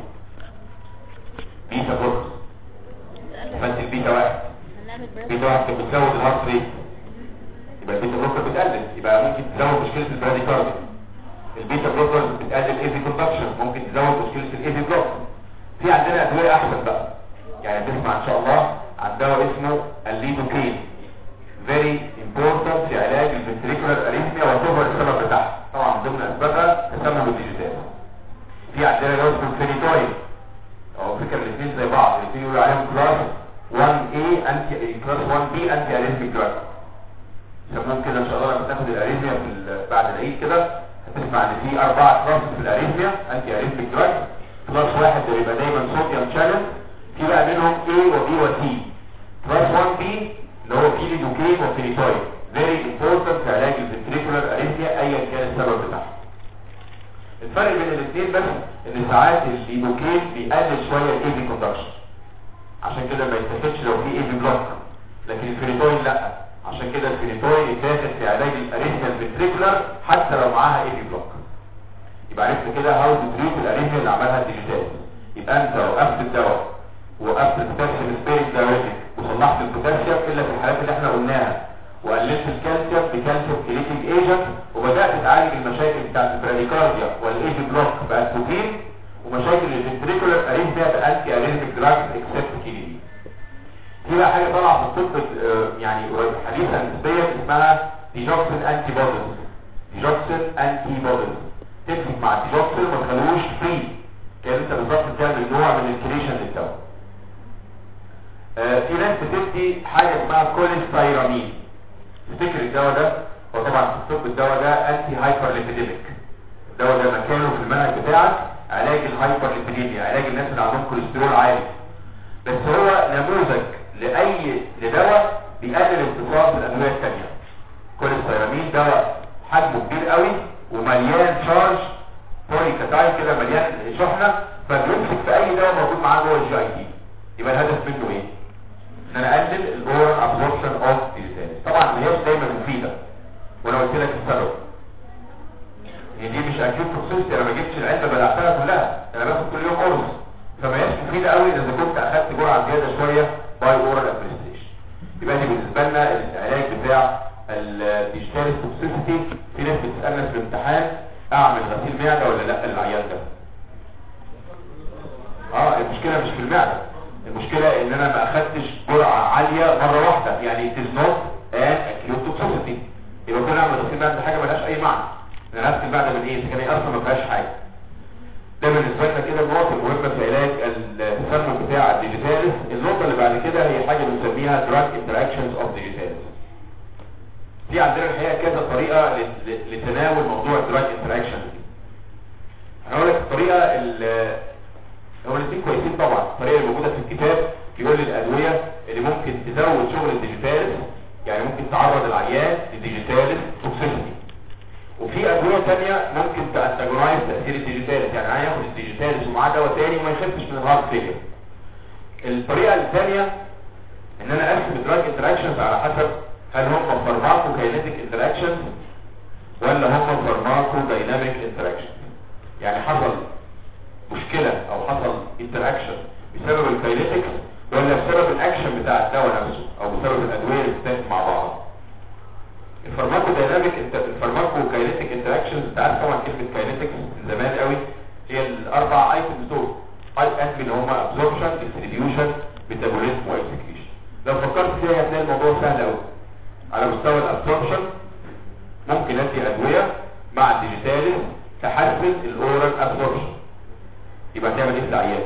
بيتا بلوكرز فانت البيتا واحد بيتا واحد كانت بتزود الهارت ريت يبقى البيتا بلوكر بتقلل يبقى ممكن تزود مشكله البراديكارديا البيتا بلوكر بتقلل ايفي كوندكشن ممكن تزود مشكله الايفي بلوك في عندنا ادويه احسن بقى يعني تسمع ان شاء الله عن دواء اسمه الليدوكين very important في علاج الفنتريكولار اريثميا وتوفر السبب بتاعها طبعا من ضمن اسبابها تسمم الديجيتال في عندنا دواء اسمه فينيتوين او فكره الاثنين زي بعض الاثنين يقولوا عليهم كلاس 1A انتي كلاس 1B انتي اريثميك دراج يسموهم كده ان شاء الله لما تاخد الاريثميا في ال- بعد العيد كده هتسمع ان في اربعه كلاس في الاريثميا انتي اريثميك دراج كلاس واحد ده بيبقى دايما صوديوم شانل في بقى منهم A و B و C كلاس 1B اللي هو فيليدوكين وفيليتوين very important في علاج الفنتريكولار اريثميا ايا كان السبب بتاعها الفرق بين الاثنين بس ان ساعات الليدوكين بيقلل شويه الايفي كوندكشن عشان كده ما يستفدش لو في ايفي بلوك لكن الفيليتوين لا عشان كده الفينيتوين يتاخد في علاج الاريثميا الفنتريكولار حتى لو معاها ايفي بلوك يبقى عرفت كده هاو تو تريت الاريثميا اللي عملها الديجيتال يبقى انت وقفت الدواء وقفت البوتاسيوم سبيريك دايوريتك وصلحت البوتاسيوم الا في الحالات اللي احنا قلناها وقللت الكالسيوم بكالسيوم كليتيك ايجنت وبدات تعالج المشاكل بتاعت البراديكارديا والايفي بلوك باسبوتين ومشاكل الفنتريكولار اريثميا بانتي اريثميك دراجز اكسبت كينيدين في بقى حاجه طالعه في الطب آه، يعني حديثا نسبيا اسمها ديجوكسين انتي بوديز ديجوكسين انتي بوديز تمسك مع الديجوكسين ما تخلوش فري كان انت بالظبط بتعمل نوع من الكريشن للدواء آه، في ناس بتدي حاجه اسمها كوليستيرامين تفتكر الدواء ده هو طبعا في الطب الدواء ده انتي هايبر ليبيديميك الدواء ده مكانه في المنهج بتاعك علاج الهايبر ليبيديميا علاج الناس اللي عندهم كوليسترول عالي بس هو نموذج لاي لدواء بيقلل امتصاص الادويه الثانيه كوليستيرامين دواء حجمه كبير قوي ومليان شارج بوليكاتاين كده مليان شحنه فبيمسك في اي دواء موجود معاه جوه الجي اي تي يبقى الهدف منه ايه؟ ان انا اقلل الاورال ابزوربشن اوف ديزيز طبعا ما هياش دايما مفيده وانا قلت لك السبب هي دي مش اكيد توكسيستي انا ما جبتش العلبه بلعتها كلها انا باخد كل يوم قرص فما هياش مفيده قوي اذا كنت اخدت جرعه زياده شويه باي اورال ادمنستريشن يبقى دي بالنسبه لنا العلاج بتاع الديجيتال توكسيستي في ناس بتسالنا في الامتحان اعمل غسيل معده ولا لا للعيان ده اه المشكله مش في المعده المشكله ان انا ما اخدتش جرعه عاليه مره واحده يعني it is not an acute toxicity يبقى كنا نعمل غسيل معده حاجه ملهاش اي معنى انا غسيل المعده من ايه؟ اذا كان هي اصلا ما فيهاش حاجه ده بالنسبه لنا كده النقط المهمه في علاج التسمم بتاع الديجيتاليس النقطه اللي بعد كده هي حاجه بنسميها drug interactions of digitalis في عندنا الحقيقه كذا طريقه لت- لتناول موضوع الدراج انتراكشن دي هقول لك الطريقه ال- هو الاثنين كويسين طبعا الطريقه اللي موجوده في الكتاب يقول لي الادويه اللي ممكن تزود شغل الديجيتاليس يعني ممكن تعرض العيان للديجيتاليس توكسيسيتي وفي ادويه ثانيه ممكن تانتاجونايز تاثير الديجيتاليس يعني عيان ياخد الديجيتاليس ومعاه دواء ثاني وما يخفش من الهارت فيلير الطريقه الثانيه ان انا اقسم الدراج انتراكشنز على حسب هل هم فارماكو كاينيتيك انتراكشنز ولا هم فارماكو دايناميك انتراكشنز يعني حصل مشكلة او حصل انتراكشن بسبب الكاينيتكس ولا بسبب الاكشن بتاع الدواء نفسه او بسبب الادويه اللي بتتاخد مع بعض الفارماكو دايناميك انت الفارماكو كاينيتيك انتراكشنز انت عارف طبعا كلمه كاينيتكس من زمان قوي هي الاربع ايتمز دول ايت انت اللي هم ابزوربشن ديستريبيوشن ميتابوليزم واكسكريشن لو فكرت فيها هتلاقي الموضوع سهل قوي على مستوى الابزوربشن ممكن ادي ادويه مع الديجيتاليز تحسن الاورال ابزوربشن يبقى تعمل ايه في العيان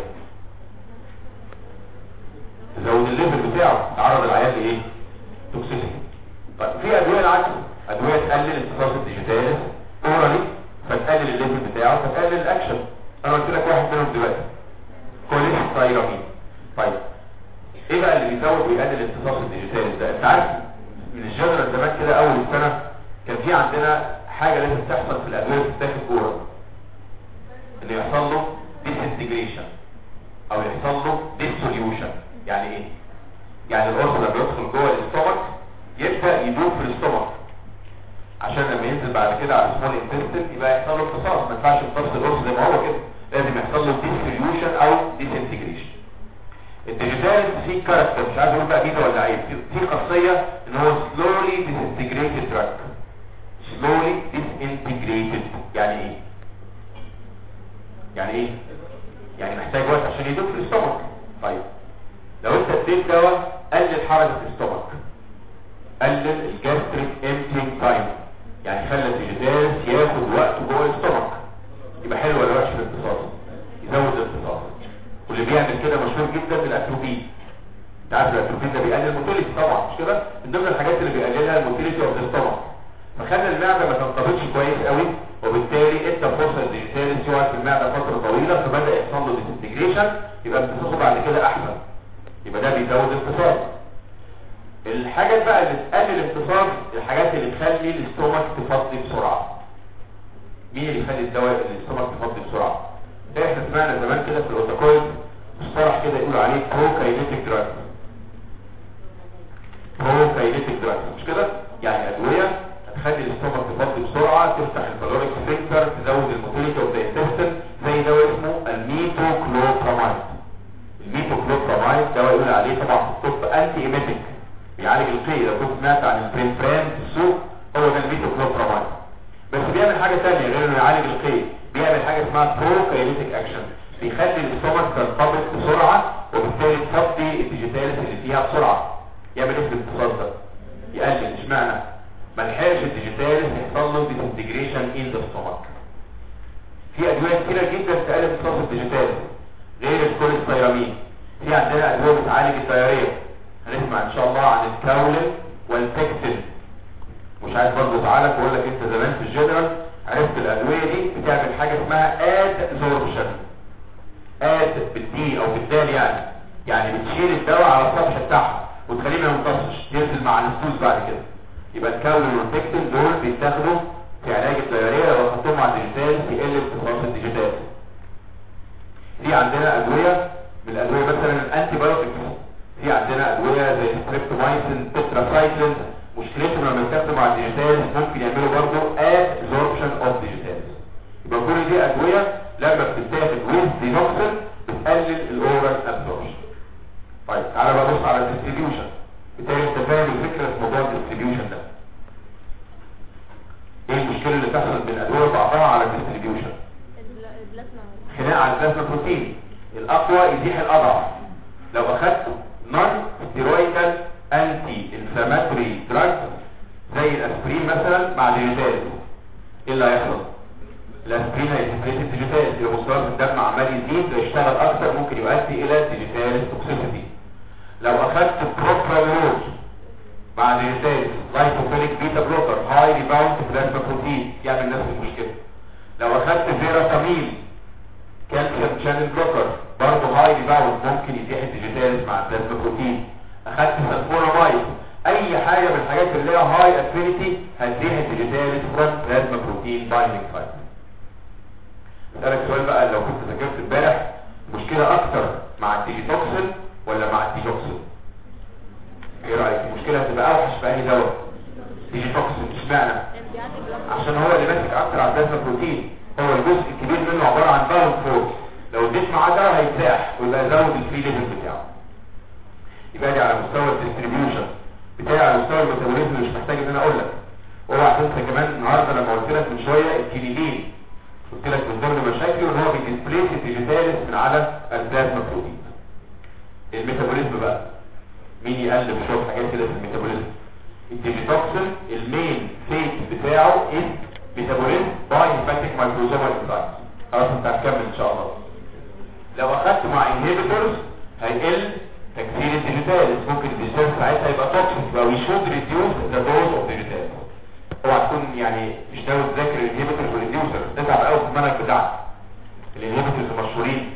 تزود الليفل بتاعه تعرض العيان لايه توكسيسيتي طيب في ادويه العكس ادويه تقلل امتصاص الديجيتاليز اورالي فتقلل الليفل بتاعه فتقلل الاكشن انا قلت لك واحد منهم دلوقتي كوليستيرامين طيب ايه بقى اللي بيزود ويقلل امتصاص الديجيتاليز ده انت عارف من الجنرال زمان كده اول السنه كان في عندنا حاجه لازم تحصل في الادويه اللي بتتاخد اورال اللي يحصل له ديسنتجريشن او يحصل له ديسوليوشن يعني ايه يعني القرص لما يدخل جوه الاستومك يبدا يدوب في الاستومك عشان لما ينزل بعد كده على السمول انتستين يبقى يحصل له امتصاص ما ينفعش يمتص القرص زي ما هو كده لازم يحصل له ديسوليوشن او ديسنتجريشن الديجيتال فيه كاركتر مش عارف اقول بقى كده ولا عيب في في خاصيه ان هو slowly disintegrated drug slowly disintegrated يعني ايه يعني ايه يعني محتاج وقت عشان يدوب في الاستومك طيب لو انت اديت دواء قلل حركه الاستومك قلل الجاستريك امتنج تايم يعني خلى الديجيتال ياخد وقت جوه الاستومك يبقى حلو ولا وحش في الامتصاص يزود الامتصاص واللي بيعمل كده مشهور جدا بالاتروبين انت عارف الاتروبين ده بيقلل الموتيليتي طبعا مش كده من ضمن الحاجات اللي بيقللها الموتيليتي اوف ذا فخلى المعده ما تنقبضش كويس قوي وبالتالي ادى فرصه للديجيتاليس يقعد في المعده فتره طويله فبدا يحصل له ديسنتجريشن يبقى امتصاصه بعد كده احسن يبقى ده بيزود الامتصاص الحاجات بقى اللي تقلل الامتصاص الحاجات اللي تخلي الاستومك تفضي بسرعه مين اللي يخلي الدواء الاستومك تفضي بسرعه احنا سمعنا زمان كده في الاوتوكويد مصطلح كده يقولوا عليه بروكاينيتيك دراج بروكاينيتيك دراج مش كده يعني ادويه هتخلي الاستومك تفضي بسرعه تفتح الكالوريك سفنكتر تزود الموتيليتي اوف ذا انتستين زي دواء اسمه الميتوكلوبرامايد الميتوكلوبرامايد دواء يقول عليه طبعا في الطب انتي ايميتيك بيعالج القيء لو كنت سمعت عن البريمفران في السوق هو ده الميتوكلوبرامايد بس بيعمل حاجه ثانيه غير انه يعالج القيء بيعمل حاجه اسمها بروكاينيتيك اكشن بيخلي الاستومك تنقبض بسرعه وبالتالي تفضي الديجيتاليس اللي فيها بسرعه يعمل ايه في الامتصاص ده يقلل اشمعنى ما لحقش الديجيتاليس يحصل له ديسنتجريشن ان ذا ستومك في ادويه كتيره جدا تقلل امتصاص الديجيتاليس غير الكوليستيرامين في عندنا ادويه بتعالج الدياريه هنسمع ان شاء الله عن الكاولين والبيكتين مش عايز برضه ازعلك واقول لك انت زمان في الجنرال عرفت الادويه دي بتعمل حاجه اسمها ادزوربشن اد بالدي او بالدال يعني يعني بتشيل الدواء على السطح بتاعها وتخليه ما يمتصش ينزل مع النفوس بعد كده يبقى الكاولين والبيكتين دول بيتاخدوا في علاج الدياريه لو اخدتهم مع الديجيتال يقل امتصاص الديجيتال في عندنا ادويه من الادويه مثلا الانتي بايوتكس في عندنا ادويه زي ستريبتومايسين تتراسايكلين مشكلتهم لما يستخدموا على الديجيتال ممكن يعملوا برضه ادزوربشن اوف ديجيتال يبقى كل دي ادويه لما بتتاخد ويز دينوكسل بتقلل الاورال ابزوربشن طيب تعالى بقى بص على الديستريبيوشن بالتالي انت فاهم الفكره في موضوع الديستريبيوشن ده ايه المشكله اللي تحصل بين الادويه وبعضها على الديستريبيوشن البلازما خناقه على البلازما بروتين الاقوى يزيح الاضعف لو اخدت نون ستيرويدال انتي انفلاماتوري دراج زي الاسبرين مثلا مع ديجيتال ايه اللي هيحصل الاسبرين هيسكريت الديجيتال يبقى مستوى الدم عمال يزيد ويشتغل اكتر ممكن يؤدي الى ديجيتال توكسيسيتي لو اخدت بروبرانول مع ديجيتال لايكوفيليك بيتا بلوكر هاي ريباوند بلازما بروتين يعمل نفس المشكله لو اخدت فيراتامين كالسيوم شانل بلوكر برضه هاي ريباوند ممكن يزيح الديجيتالز مع البلازما بروتين اخدت سلفونامايد اي حاجه من الحاجات اللي ليها هاي افينيتي هتزيح الديجيتالز فروم بلازما بروتين بايندينج سايت اسالك سؤال بقى لو كنت ذاكرت امبارح مشكله اكتر مع الديجيتوكسين ولا مع الديجوكسين ايه رايك المشكله هتبقى اوحش في اي دواء ديجيتوكسين اشمعنى بيعالج البلازما عشان هو اللي ماسك اكتر على البلازما بروتين هو الجزء الكبير منه عباره عن باون فورس لو اديت معاه ده هيتساح ويبقى يبقى زود الفري ليفل بتاعه يبقى دي على مستوى الديستريبيوشن بتاعي على مستوى الميتابوليزم مش محتاج ان انا اقول لك اوعى تنسى كمان النهارده لما قلت لك من شويه الكينيدين قلت لك من ضمن مشاكله ان هو بيديسبليس الديجيتاليس من على البلازما بروتين الميتابوليزم بقى مين يقلب شويه حاجات كده في الميتابوليزم الديجيتوكسين المين فيت بتاعه از ميتابوليزم باي هيباتيك مايكروزومال انزايم خلاص انت هتكمل ان شاء الله لو اخدت مع انهبيتورز هيقل تكسير الديجيتاليس ممكن الديجيتاليس ساعتها يبقى توكسيك يبقى وي شود ريديوس ذا دوز اوف ديجيتاليس اوعى تكون يعني مش ناوي تذاكر الانهبيتورز والريديوسرز تتعب قوي في المنهج بتاعك الانهبيتورز المشهورين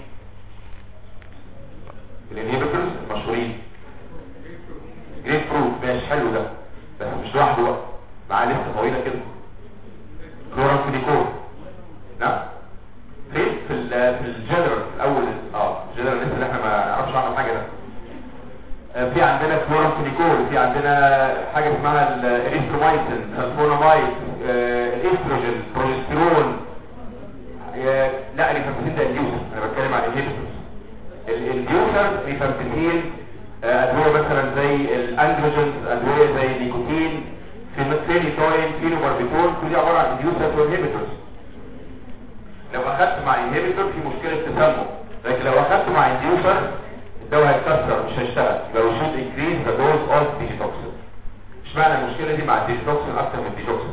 الانهبيتورز المشهورين جريت فروت ماشي حلو ده بس مش لوحده بقى معاه لسه طويله كده كلورامفينيكول نعم فين في ال في الجنرال في الاول اه الجنرال لسه اللي احنا ما نعرفش عنه حاجه ده آه، في عندنا كلورامفينيكول في عندنا حاجه اسمها الاريثرومايسين سلفونامايد آه، الاستروجين بروجسترون آه، لا الريفامبسين ده انديوسر انا بتكلم عن الانهبيتورز الانديوسر ريفامبسين ادويه مثلا زي الاندروجينز ادويه زي النيكوتين فينيتوين فينوباربيتول كل دي عباره عن انديوسر وانهبيتورز لو اخدت مع انهبيتور في مشكله تسمم لكن لو اخدت مع انديوسر الدواء هيتكسر مش هيشتغل يبقى we should increase the dose of digitoxin اشمعنى المشكله دي مع الديجيتوكسين اكتر من الديجوكسين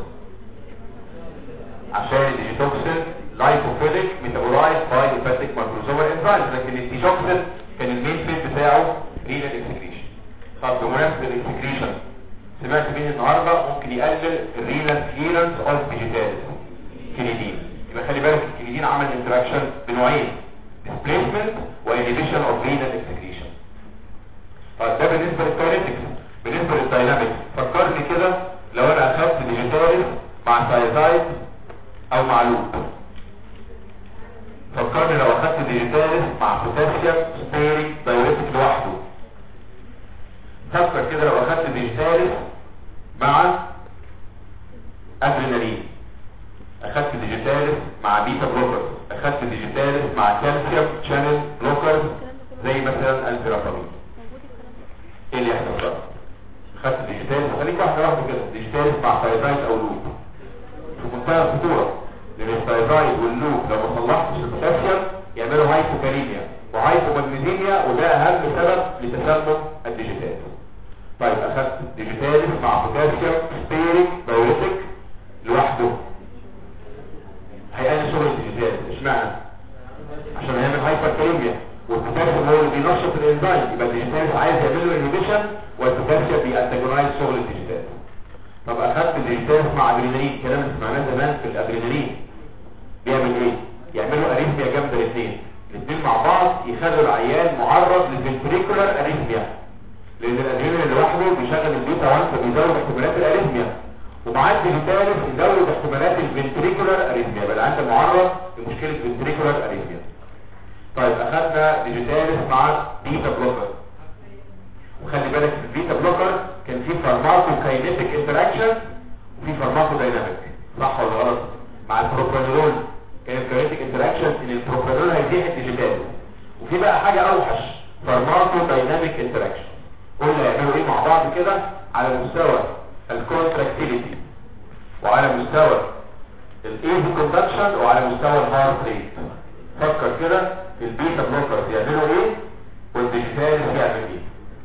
عشان الديجيتوكسين لايكوفيليك ميتابولايز باي هيباتيك مايكروزومال انزايمز لكن الديجوكسين كان المين فيت بتاعه رينال اكسكريشن طب بمناسبه الاكسكريشن سمعت مين النهارده ممكن يقلل الرينال كليرنس اوف ديجيتاليس كينيدين يبقى خلي بالك الكينيدين عمل انتراكشن بنوعين displacement وinhibition of renal excretion طيب ده بالنسبه للكاينetics بالنسبه للداينامكس فكرني كده لو انا اخدت ديجيتاليس مع سايزايد او مع لوب فكرني لو اخدت ديجيتاليس مع بوتاسيوم سبيريك دايوريتك لوحده فكر كده لو اخدت ديجيتاليس مع ادرينالين اخدت ديجيتاليس مع بيتا بلوكر اخدت ديجيتاليس مع كالسيوم شانل بلوكر زي مثلا الفيرابامين ايه اللي يحصل بقى اخدت ديجيتاليس خليك واحده واحده كده ديجيتاليس مع ثايرويد او لوب في منتهى الخطوره لان الثايرويد واللوب لو ما صلحتش البوتاسيوم يعملوا هايبوكاليميا وهايبومagnesemia وده اهم سبب لتسمم الديجيتاليس طيب اخدت ديجيتاليس مع بوتاسيوم سبيريك بايوريتك لوحده هيقلل شغل الديجيتال اشمعنى عشان هيعمل هايبركاليميا والبوتاسيوم هو اللي بينشط الانزيم يبقى الديجيتال عايز يعمل له انهبيشن والبوتاسيوم بيأنتاجونايز شغل الديجيتال طب اخدت الديجيتال مع ادرينالين كلام اللي سمعناه زمان في الادرينالين بيعمل ايه يعملوا اريثميا جنب الاثنين الاثنين مع بعض يخلوا العيان معرض للفنتريكولار اريثميا لان الادرينالين لوحده بيشغل البيتا 1 فبيزود احتمالات الاريثميا ومعاه الديجيتاليس يزود احتمالات الفنتريكولار اريثميا يبقى انت معرض لمشكله فنتريكولار اريثميا طيب اخذنا ديجيتاليس مع بيتا بلوكر وخلي بالك في البيتا بلوكر كان في فارماكو كاينيتيك انتراكشن وفي فارماكو دايناميك صح ولا غلط مع البروبرانول كان الكاينيتيك انتراكشن ان البروبرانول هيزيح الديجيتاليس وفي بقى حاجه اوحش فارماكو دايناميك انتراكشن قلنا يعملوا ايه مع بعض كده على مستوى الكونتراكتيليتي وعلى مستوى الايزي كوندكشن وعلى مستوى الهارت ريت فكر كده البيتا بلوكرز يعملوا ايه والديجيتاليس يعمل ايه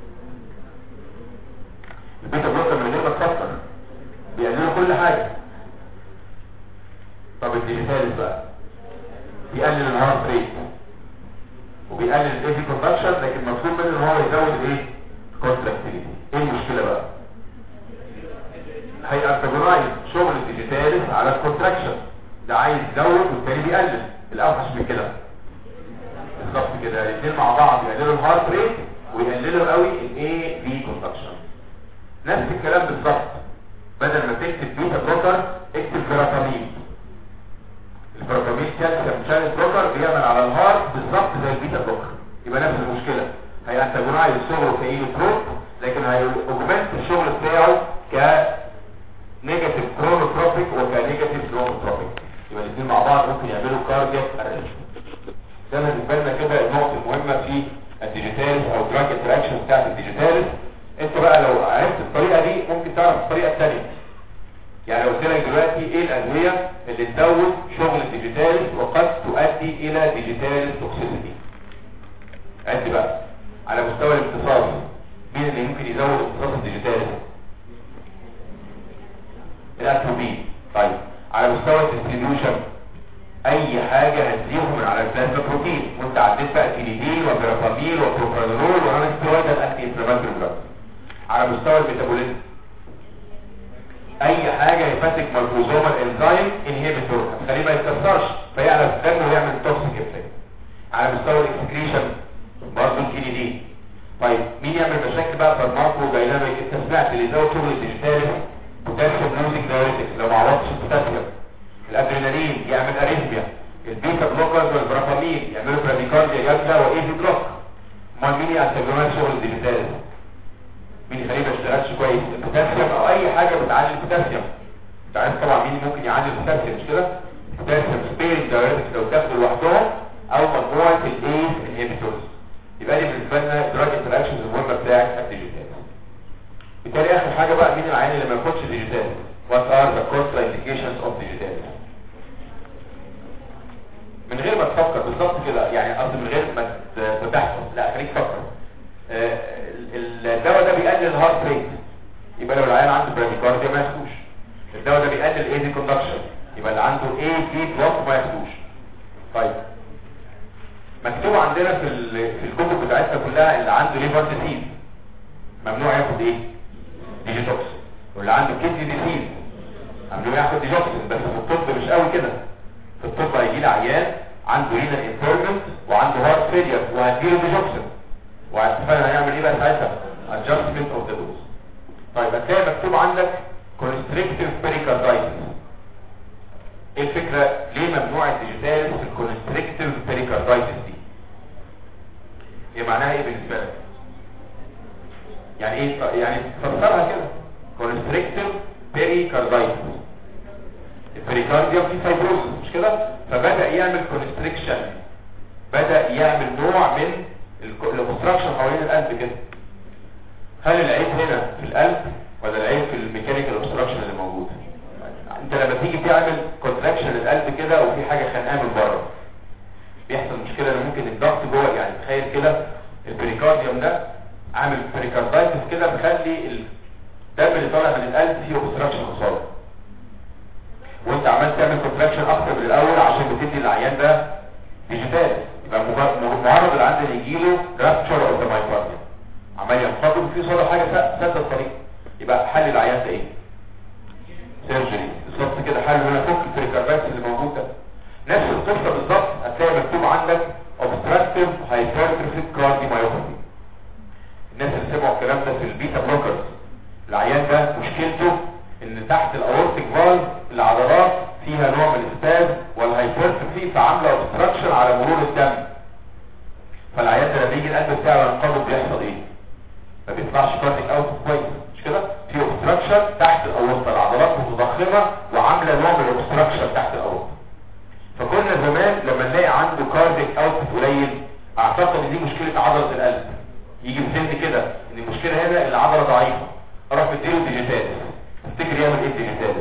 البيتا بلوكر من غير ما تفكر بيعملوا كل حاجه طب الديجيتاليس بقى بيقلل الهارت ريت وبيقلل الايزي كوندكشن لكن مطلوب منه ان هو يزود ايه كونتراكتيليتي ايه المشكله بقى هيأنتجونايز شغل الديجيتاليس على الكونتراكشن ده عايز يزود والتاني بيقلل الاوحش من كده بالظبط كده الاثنين مع بعض يقللوا الهارت ريت ويقللوا قوي الاي في كونتراكشن نفس الكلام بالظبط بدل ما تكتب بيتا بلوكر اكتب فيرابامين الفيرابامين كالسيوم شانل بلوكر بيعمل على الهارت بالظبط زي البيتا بلوكر يبقى نفس المشكله هيأنتجونايز شغله كايلو تروب لكن هيأوجمنت الشغل بتاعه ك نيجاتيف كرونوتروبيك وكنيجاتيف كرونوتروبيك يبقى الاثنين مع بعض ممكن يعملوا كاردياك اريست ده بالنسبه لنا كده النقطه المهمه في يعني لو قلت لك دلوقتي ايه الادويه اللي تزود شغل الديجيتاليس وقد تؤدي الى ديجيتاليس توكسيسيتي ادي بقى على مستوى الامتصاص مين اللي ممكن يزود امتصاص الديجيتاليس الاتروبين طيب على مستوى الديستريبيوشن اي حاجة هتزيهم من على البلازما بروتين وانت عديت بقى كينيدين وبرافاميل وبروبرانول ونون ستيرويدال انتي انفلاماتوري دراج على مستوى الميتابوليزم اي حاجة هيفاتيك مالفوزومال انزيم انهيبيتور هتخليه ما يتكسرش فيعلى في الدم ويعمل توكسيك افكت على مستوى الاكسكريشن برضه الكينيدين طيب مين يعمل مشاكل بقى فارماكو دايناميك انت سمعت اللي يزود شغل الديجيتاليس بوتاسيوم لوزنج دايوريتكس لو ما عوضتش البوتاسيوم الادرينالين يعمل اريثميا البيتا بلوكرز والبرافامين يعملوا براديكارديا جامده وايزي بلوك امال مين يعتبرون شغل الديجيتاليس مين يخليه ما يشتغلش كويس البوتاسيوم او اي حاجه بتعلي البوتاسيوم انت عارف طبعا مين ممكن يعلي البوتاسيوم مش كده البوتاسيوم سبيرنج دايوريتكس لو تاخده لوحدهم او مجموعه الايز انهبيتورز يبقى دي بالنسبه لنا دراج انتراكشنز المهمه بتاعت الديجيتال بالتالي اخر حاجه بقى مين العيان اللي ما ياخدش ديجيتال what are the contraindications of digital من غير ما تفكر بالظبط كده يعني قصدي من غير ما ت- ما تحفظ لا خليك تفكر آه، ال- الدواء ده بيقلل الهارت ريت يبقى لو العيان عنده براديكارديا ما ياخدوش الدواء ده بيقلل الايزي كوندكشن يبقى اللي عنده اي دي بلوك ما ياخدوش طيب مكتوب عندنا في ال- في الكتب بتاعتنا كلها اللي عنده ليفر ديسيز ممنوع ياخد ايه ديجيتوكس واللي عنده كيدني ديسيز ممنوع ياخد ديجوكسين بس في الطب مش قوي كده في الطب هيجي لي عيان عنده رينال انفيرمنت وعنده هارت فيلير وهديله ديجوكسين وهتفهم هيعمل ايه بقى ساعتها adjustment of the dose طيب هتلاقي مكتوب عندك constrictive pericarditis ايه الفكرة ليه ممنوع الديجيتال في الكونستريكتيف بيريكاردايتس دي ايه معناها ايه بالنسبة لك يعني ايه يعني تفسرها كده كونستريكتيف بيريكاردايتس البريكارديوم فيه فايبروسس مش كده فبدأ يعمل كونستريكشن بدأ يعمل نوع من الاوبستراكشن حوالين القلب كده هل العيب هنا في القلب ولا العيب في الميكانيكال اوبستراكشن اللي موجود انت لما تيجي تعمل كونتراكشن للقلب كده وفي حاجه خانقاه من بره بيحصل مشكله ان ممكن الضغط جوه يعني تخيل كده البريكارديوم ده عامل بريكاردايتس كده مخلي الدم اللي طالع من القلب فيه اوبستراكشن قصاده وانت عمال تعمل كونتراكشن اكتر من الاول عشان بتدي العيان ده ديجيتال يبقى مجرد- معرض العيان اللي يجيله رابتشر اوف ذا مايكارديوم عمال ينفضل في صوره حاجه سد الطريق يبقى حل العيان ده ايه سيرجري بالظبط كده حل هنا فك البريكاردايتس اللي موجود ده نفس القصه بالظبط هتلاقي مكتوب عندك obstructive hypertrophic cardiomyopathy الناس اللي سمعوا الكلام ده في البيتا بلوكرز العيان ده مشكلته ان تحت الاورتيك فالف العضلات فيها نوع من السباز والهايبرتروفي فعامله obstruction على مرور الدم فالعيان ده لما يجي القلب بتاعه ينقبض بيحصل ايه ما بيطلعش كارديك اوت كويس مش كده في اوبستراكشن تحت الاورطه العضلات متضخمه وعامله نوع من الاوبستراكشن تحت الاورطه فكنا زمان لما نلاقي عنده كارديك اوت قليل اعتقد ان دي مشكله عضله القلب يجي في كده ان المشكله هنا العضله ضعيفه اروح مديله ديجيتال تفتكر يعمل ايه الديجيتال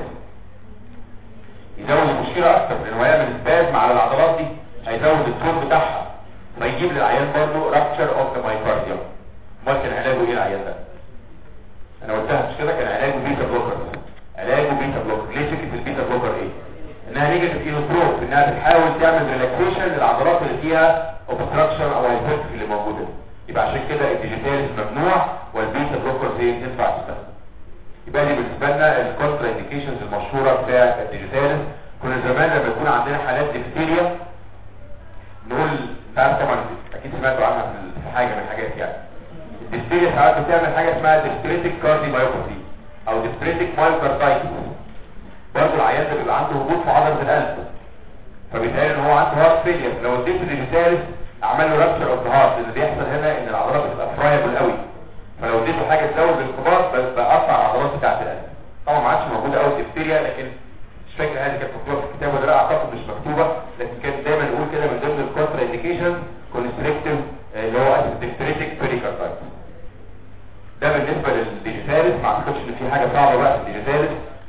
يزود المشكله اكتر لانه هيعمل سبازم على العضلات دي هيزود التون بتاعها ويجيب للعيان برضه رابتشر اوف ذا مايكارديوم امال كان علاجه ايه العيان ده انا قلتها مش كده كان علاجه بيتا بلوكر علاجه بيتا بلوكر ليه فكره البيتا بلوكر ايه انها نيجاتيف اينوتروب انها بتحاول تعمل ريلاكسيشن للعضلات اللي فيها اوبستراكشن او هايبرتروفي اللي موجوده يبقى عشان كده الديجيتاليز ممنوع والبيتا بلوكر زي ينفع تستخدم يبقى دي بالنسبه لنا الكونترا انديكيشنز المشهوره بتاعه الديجيتاليز كنا زمان لما يكون عندنا حالات ديفتيريا نقول انت عارف طبعا اكيد سمعتوا عنها في في حاجه من الحاجات يعني الديفتيريا ساعات بتعمل حاجه اسمها ديستريتيك كارديومايوباثي او ديستريتيك مايوكاردايتس برضه العيان ده بيبقى عنده هبوط في عضله القلب فبيتهيألي ان هو عنده هارت فيلير لو اديته ديجيتاليز عمل له رابشر اوف ذا هارت اللي بيحصل هنا ان العضلات بتبقى فرايبل قوي فلو اديته حاجه تزود الانقباض بس بقطع العضلات بتاعه القلب طبعا ما عادش موجوده قوي الديفتيريا لكن مش فاكر هذه كانت مكتوبه في الكتاب ولا لا اعتقد مش مكتوبه لكن كانت دايما نقول كده من ضمن الكونترا انديكيشن كونستريكتيف اللي هو ديفتريتيك بيريكاردايتس ده بالنسبه للديجيتاليس ما اعتقدش ان في حاجه صعبه بقى في الديجيتاليس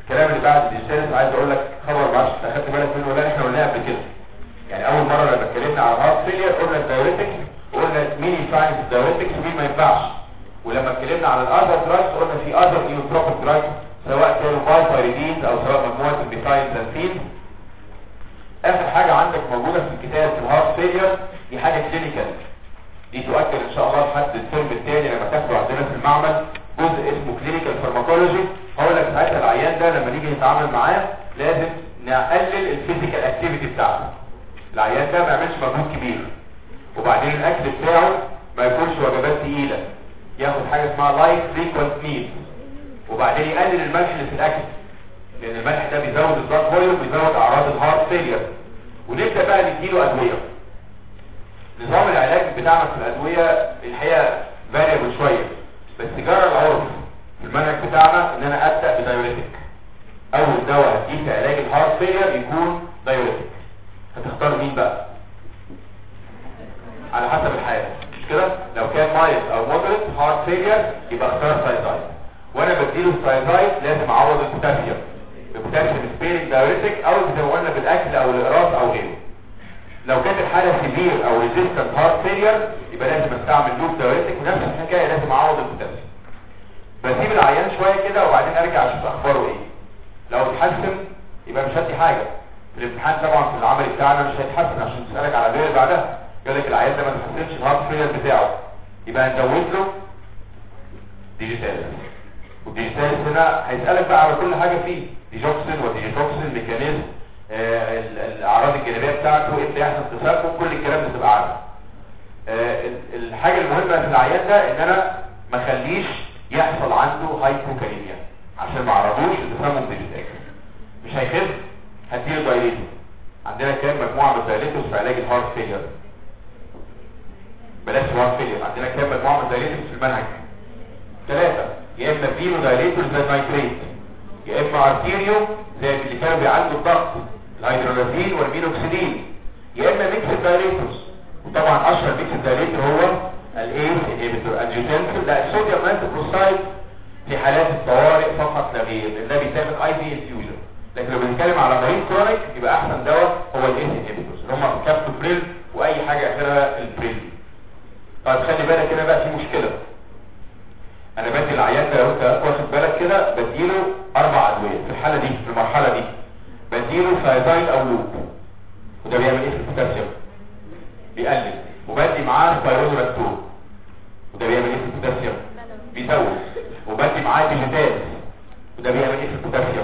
الكلام اللي بعد الديجيتالس عايز اقول لك خبر معرفش انت اخدت بالك منه ولا لا احنا قلناه قبل كده يعني اول مره لما اتكلمنا على الهارت فيلير قلنا الدايوريتكس قلنا مين ينفع في الدايوريتكس ومين ما ينفعش ولما اتكلمنا على الاذر دراجز قلنا في اذر ايوتروبيك دراجز سواء كانوا بايفايريدينز او سواء مجموعه البيفاينزانثين اخر حاجه عندك موجوده في الكتاب في الهارت فيلير دي حاجه كلينيكال دي تؤكد ان شاء الله لحد الترم الثاني لما تاخده عندنا في المعمل جزء اسمه كلينيكال فارماكولوجي هقول لك ساعتها العيان ده لما نيجي نتعامل معاه لازم نقلل الفيزيكال اكتيفيتي بتاعته العيان ده ما يعملش مجهود كبير وبعدين الاكل بتاعه ما ياكلش وجبات تقيله ياخد حاجه اسمها لايت فريكوينت ميل وبعدين يقلل الملح اللي في الاكل لان الملح ده بيزود البلاد فوليوم بيزود اعراض الهارت فيلير ونبدا بقى نديله ادويه نظام العلاج بتاعنا في الادويه الحقيقه فاريبل شويه بس جرى العرف في المنهج بتاعنا ان انا ابدا بدايوريتك اول دواء هديه في علاج الهارت فيلير يكون دايوريتك هتختار مين بقى على حسب الحاله مش كده لو كان مايل او مودريت هارت فيلير يبقى اختار سايزايد وانا بديله سايزايد لازم اعوض البوتاسيوم البوتاسيوم سبيرنج دايوريتك او زي ما قلنا بالاكل او الاقراص او غيره لو كانت الحاله سيفير او ريزيستنت هارت فيلير يبقى لازم استعمل لوب دايوريتك ونفس الحكايه لازم اعوض البوتاسيوم بسيب العيان شويه كده وبعدين ارجع اشوف اخباره ايه لو اتحسن يبقى مش هدي حاجه في الامتحان طبعا في العمل بتاعنا مش هيتحسن عشان تسالك على غير بعدها يقول لك العيان ده ما تحسنش الهارت فيلير بتاعه يبقى هنزود له ديجيتال والديجيتال هنا هيسالك بقى على كل حاجه فيه ديجوكسين وديجيتوكسين ميكانيزم آه الاعراض الجانبيه بتاعته امتى يحصل تساقط كل الكلام ده تبقى عارفه آه الحاجه المهمه في العيان ده ان انا ما اخليش يحصل عنده هايبوكاليميا عشان ما عرضوش لتسمم ديجيتال مش هيخف هديله دايليتو عندنا كام مجموعه من الدايليتوس في علاج الهارت فيلير بلاش هارت فيلير عندنا كام مجموعه من الدايليتوس في المنهج ثلاثه يا اما فينو دايليتوس زي النايتريت يا اما ارتيريو زي اللي كانوا بيعالجوا الضغط الهيدرولازين والمينوكسيدين يا اما ميكس دايليتوس وطبعا اشهر ميكس دايليتور هو الايس انهبيتور انجيوتنسين لا الصوديوم انتيبروسايد في حالات الطوارئ فقط لا غير لان ده بيتاخد اي في انفيوجن لكن لو بنتكلم على مريض كرونيك يبقى احسن دواء هو الايس انهبيتورز اللي هم كابتوبريل واي حاجه اخرها البريل طيب خلي بالك هنا بقى في مشكله انا بدي العيان ده لو انت واخد بالك كده بديله اربع ادويه في الحاله دي في المرحله دي بديله سايزايد او لوب وده بيعمل ايه في البوتاسيوم بيقلل وبدي معاه سبايرودولاكتور وده بيعمل ايه في البوتاسيوم بيزود وبدي معاه ديجيتال وده بيعمل ايه في البوتاسيوم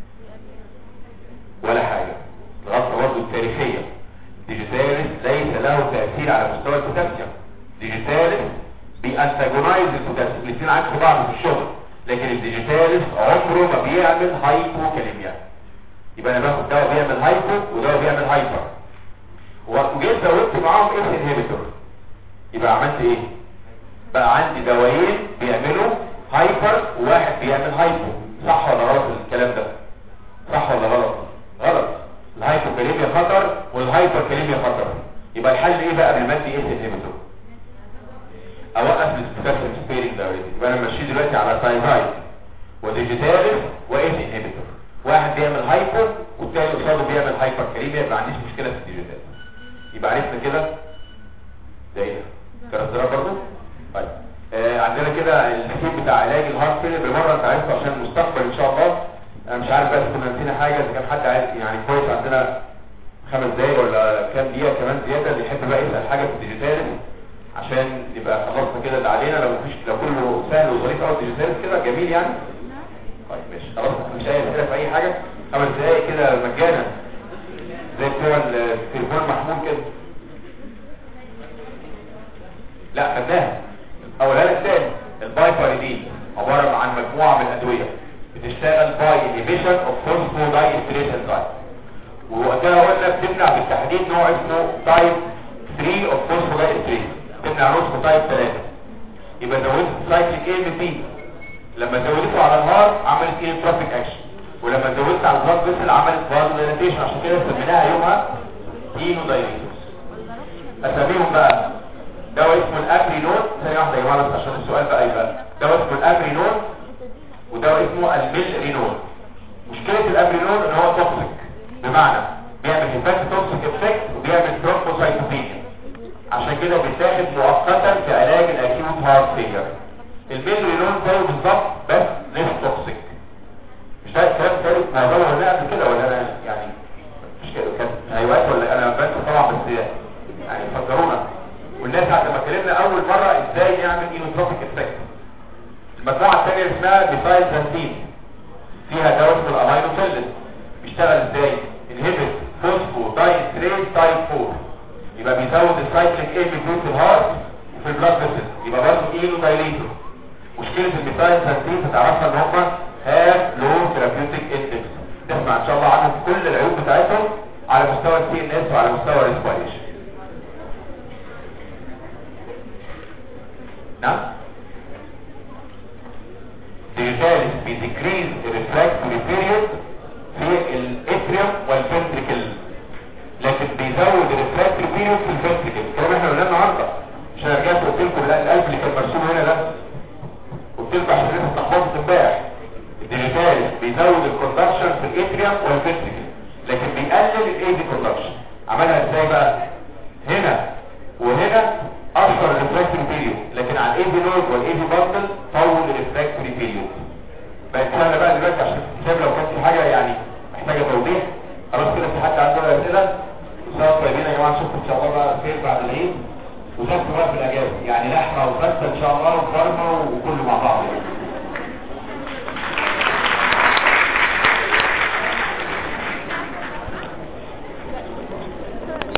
ولا حاجه الغلطه برضه التاريخيه ديجيتالس ليس له تاثير على مستوى البوتاسيوم ديجيتالس بيانتاجونايز البوتاسيوم الاثنين عكس بعض في الشغل لكن الديجيتالس عمره ما بيعمل هايبوكاليميا يبقى انا باخد دواء بيعمل هايبو ودواء بيعمل هايبر وجيت زودت معاهم ايه انهبيتور يبقى عملت ايه بقى عندي دوايين بيعملوا هايبر وواحد بيعمل هايبو صح ولا غلط الكلام ده صح ولا غلط غلط الهايبوكاليميا خطر والهايبركاليميا خطر يبقى الحل ايه بقى قبل ما ادي ايه انهبيتور اوقف البوتاسيوم سبيرنج دايوريتك يبقى انا ماشي دلوقتي على سايزايد وديجيتالس وايس انهبيتور واحد بيعمل هايبر والتاني قصاده بيعمل هايبر كاليميا يبقى ما عنديش مشكله في الديجيتال يبقى عرفنا كده ده ايه كده الزرار برضه طيب آه عندنا كده الترتيب بتاع علاج الهارت فيلر بالمره انت عرفته عشان المستقبل ان شاء الله انا مش عارف بس كنا نسينا حاجه اذا كان حد عايز يعني كويس عندنا خمس دقايق ولا كام دقيقه كمان زياده اللي يحب بقى يسال حاجه في الديجيتال عشان يبقى خلصنا كده اللي علينا لو مفيش لو كله سهل وظريف قوي الديجيتال كده جميل يعني طيب ماشي خلاص مش اي اسئله في اي حاجه خمس دقايق كده مجانا زي بتوع التليفون محمول كده لا خدناها اولها الثاني البايباريدين عباره عن مجموعه من الادويه بتشتغل باي انهبيشن اوف فوسفودايستريت انزايم ووقتها قلنا بتمنع بالتحديد نوع اسمه تايب 3 اوف فوسفودايستريت تمنع نصف تايب 3 يبقى زودت سايكليك اي ام بي لما زودته على الهارت عملت ايه ترافيك اكشن ولما زودت على البلاد فيسل عملت بلاد دايليتيشن عشان كده سميناها يومها هيمو دايليتوس اساميهم بقى دواء اسمه الابرينون ثانيه واحده يا جماعه بس عشان السؤال بقى يبقى دواء اسمه الابرينون ودواء اسمه الميلرينون مش مشكله الامبرينول ان هو توكسيك بمعنى بيعمل هيبات توكسيك افكت وبيعمل ترومبوسايتوبينيا عشان كده بيتاخد مؤقتا في علاج الاكيوت هارت فيلر الميدرينول زيه بالظبط بس ليس توكسيك مش ده الكلام ثالث ما هو ولا قبل كده ولا انا يعني مش كده كان ايوات ولا انا بنسى طبعا بس يعني فكرونا والناس بعد ما اتكلمنا اول مره ازاي نعمل اينوتروبيك افكت المجموعه الثانيه اسمها بيسايلزانتين فيها دواء اسمه الامينوفيلين بيشتغل ازاي انهبت فوسفو دايستريت تايب 4 يبقى بيزود السايكليك ايه بيكون في الهارت وفي البلاد فيسل يبقى برضه اينو دايليتور مشكله البيسايلزانتين هتعرفها ان هم هاف لو ثيرابيوتيك اندكس تسمع ان شاء الله عنهم كل العيوب بتاعتهم على مستوى السي ان اس وعلى مستوى الريسبيريشن نعم بيثالث بيديكريز الريفراكتوري بيريود في الاتريوم والفنتريكل لكن بيزود الريفراكتوري بيريود في الفنتريكل الكلام احنا قلناه النهارده مش انا رجعت قلت لكم لا القلب اللي كان مرسوم هنا ده قلت لكم عشان انتوا اتلخبطتوا امبارح الديجيتال بيزود الكوندكشن في الاتريوم والفنتريكل لكن بيقلل الايدي كوندكشن عملها ازاي بقى هنا وهنا اثر الريفراكتوري بيريود لكن على الايدي نود والايدي باندل طول الريفراكتوري بيريود بقت سهله بقى دلوقتي عشان الكتاب لو كانت في حاجه يعني محتاجه توضيح خلاص كده في حد عنده اسئله استاذ طيبين يا جماعه نشوفكم ان شاء الله بقى خير بعد العيد وشوفكم بقى في الاجازه يعني لحمه وفته ان شاء الله وفرمه وكله مع بعض يعني.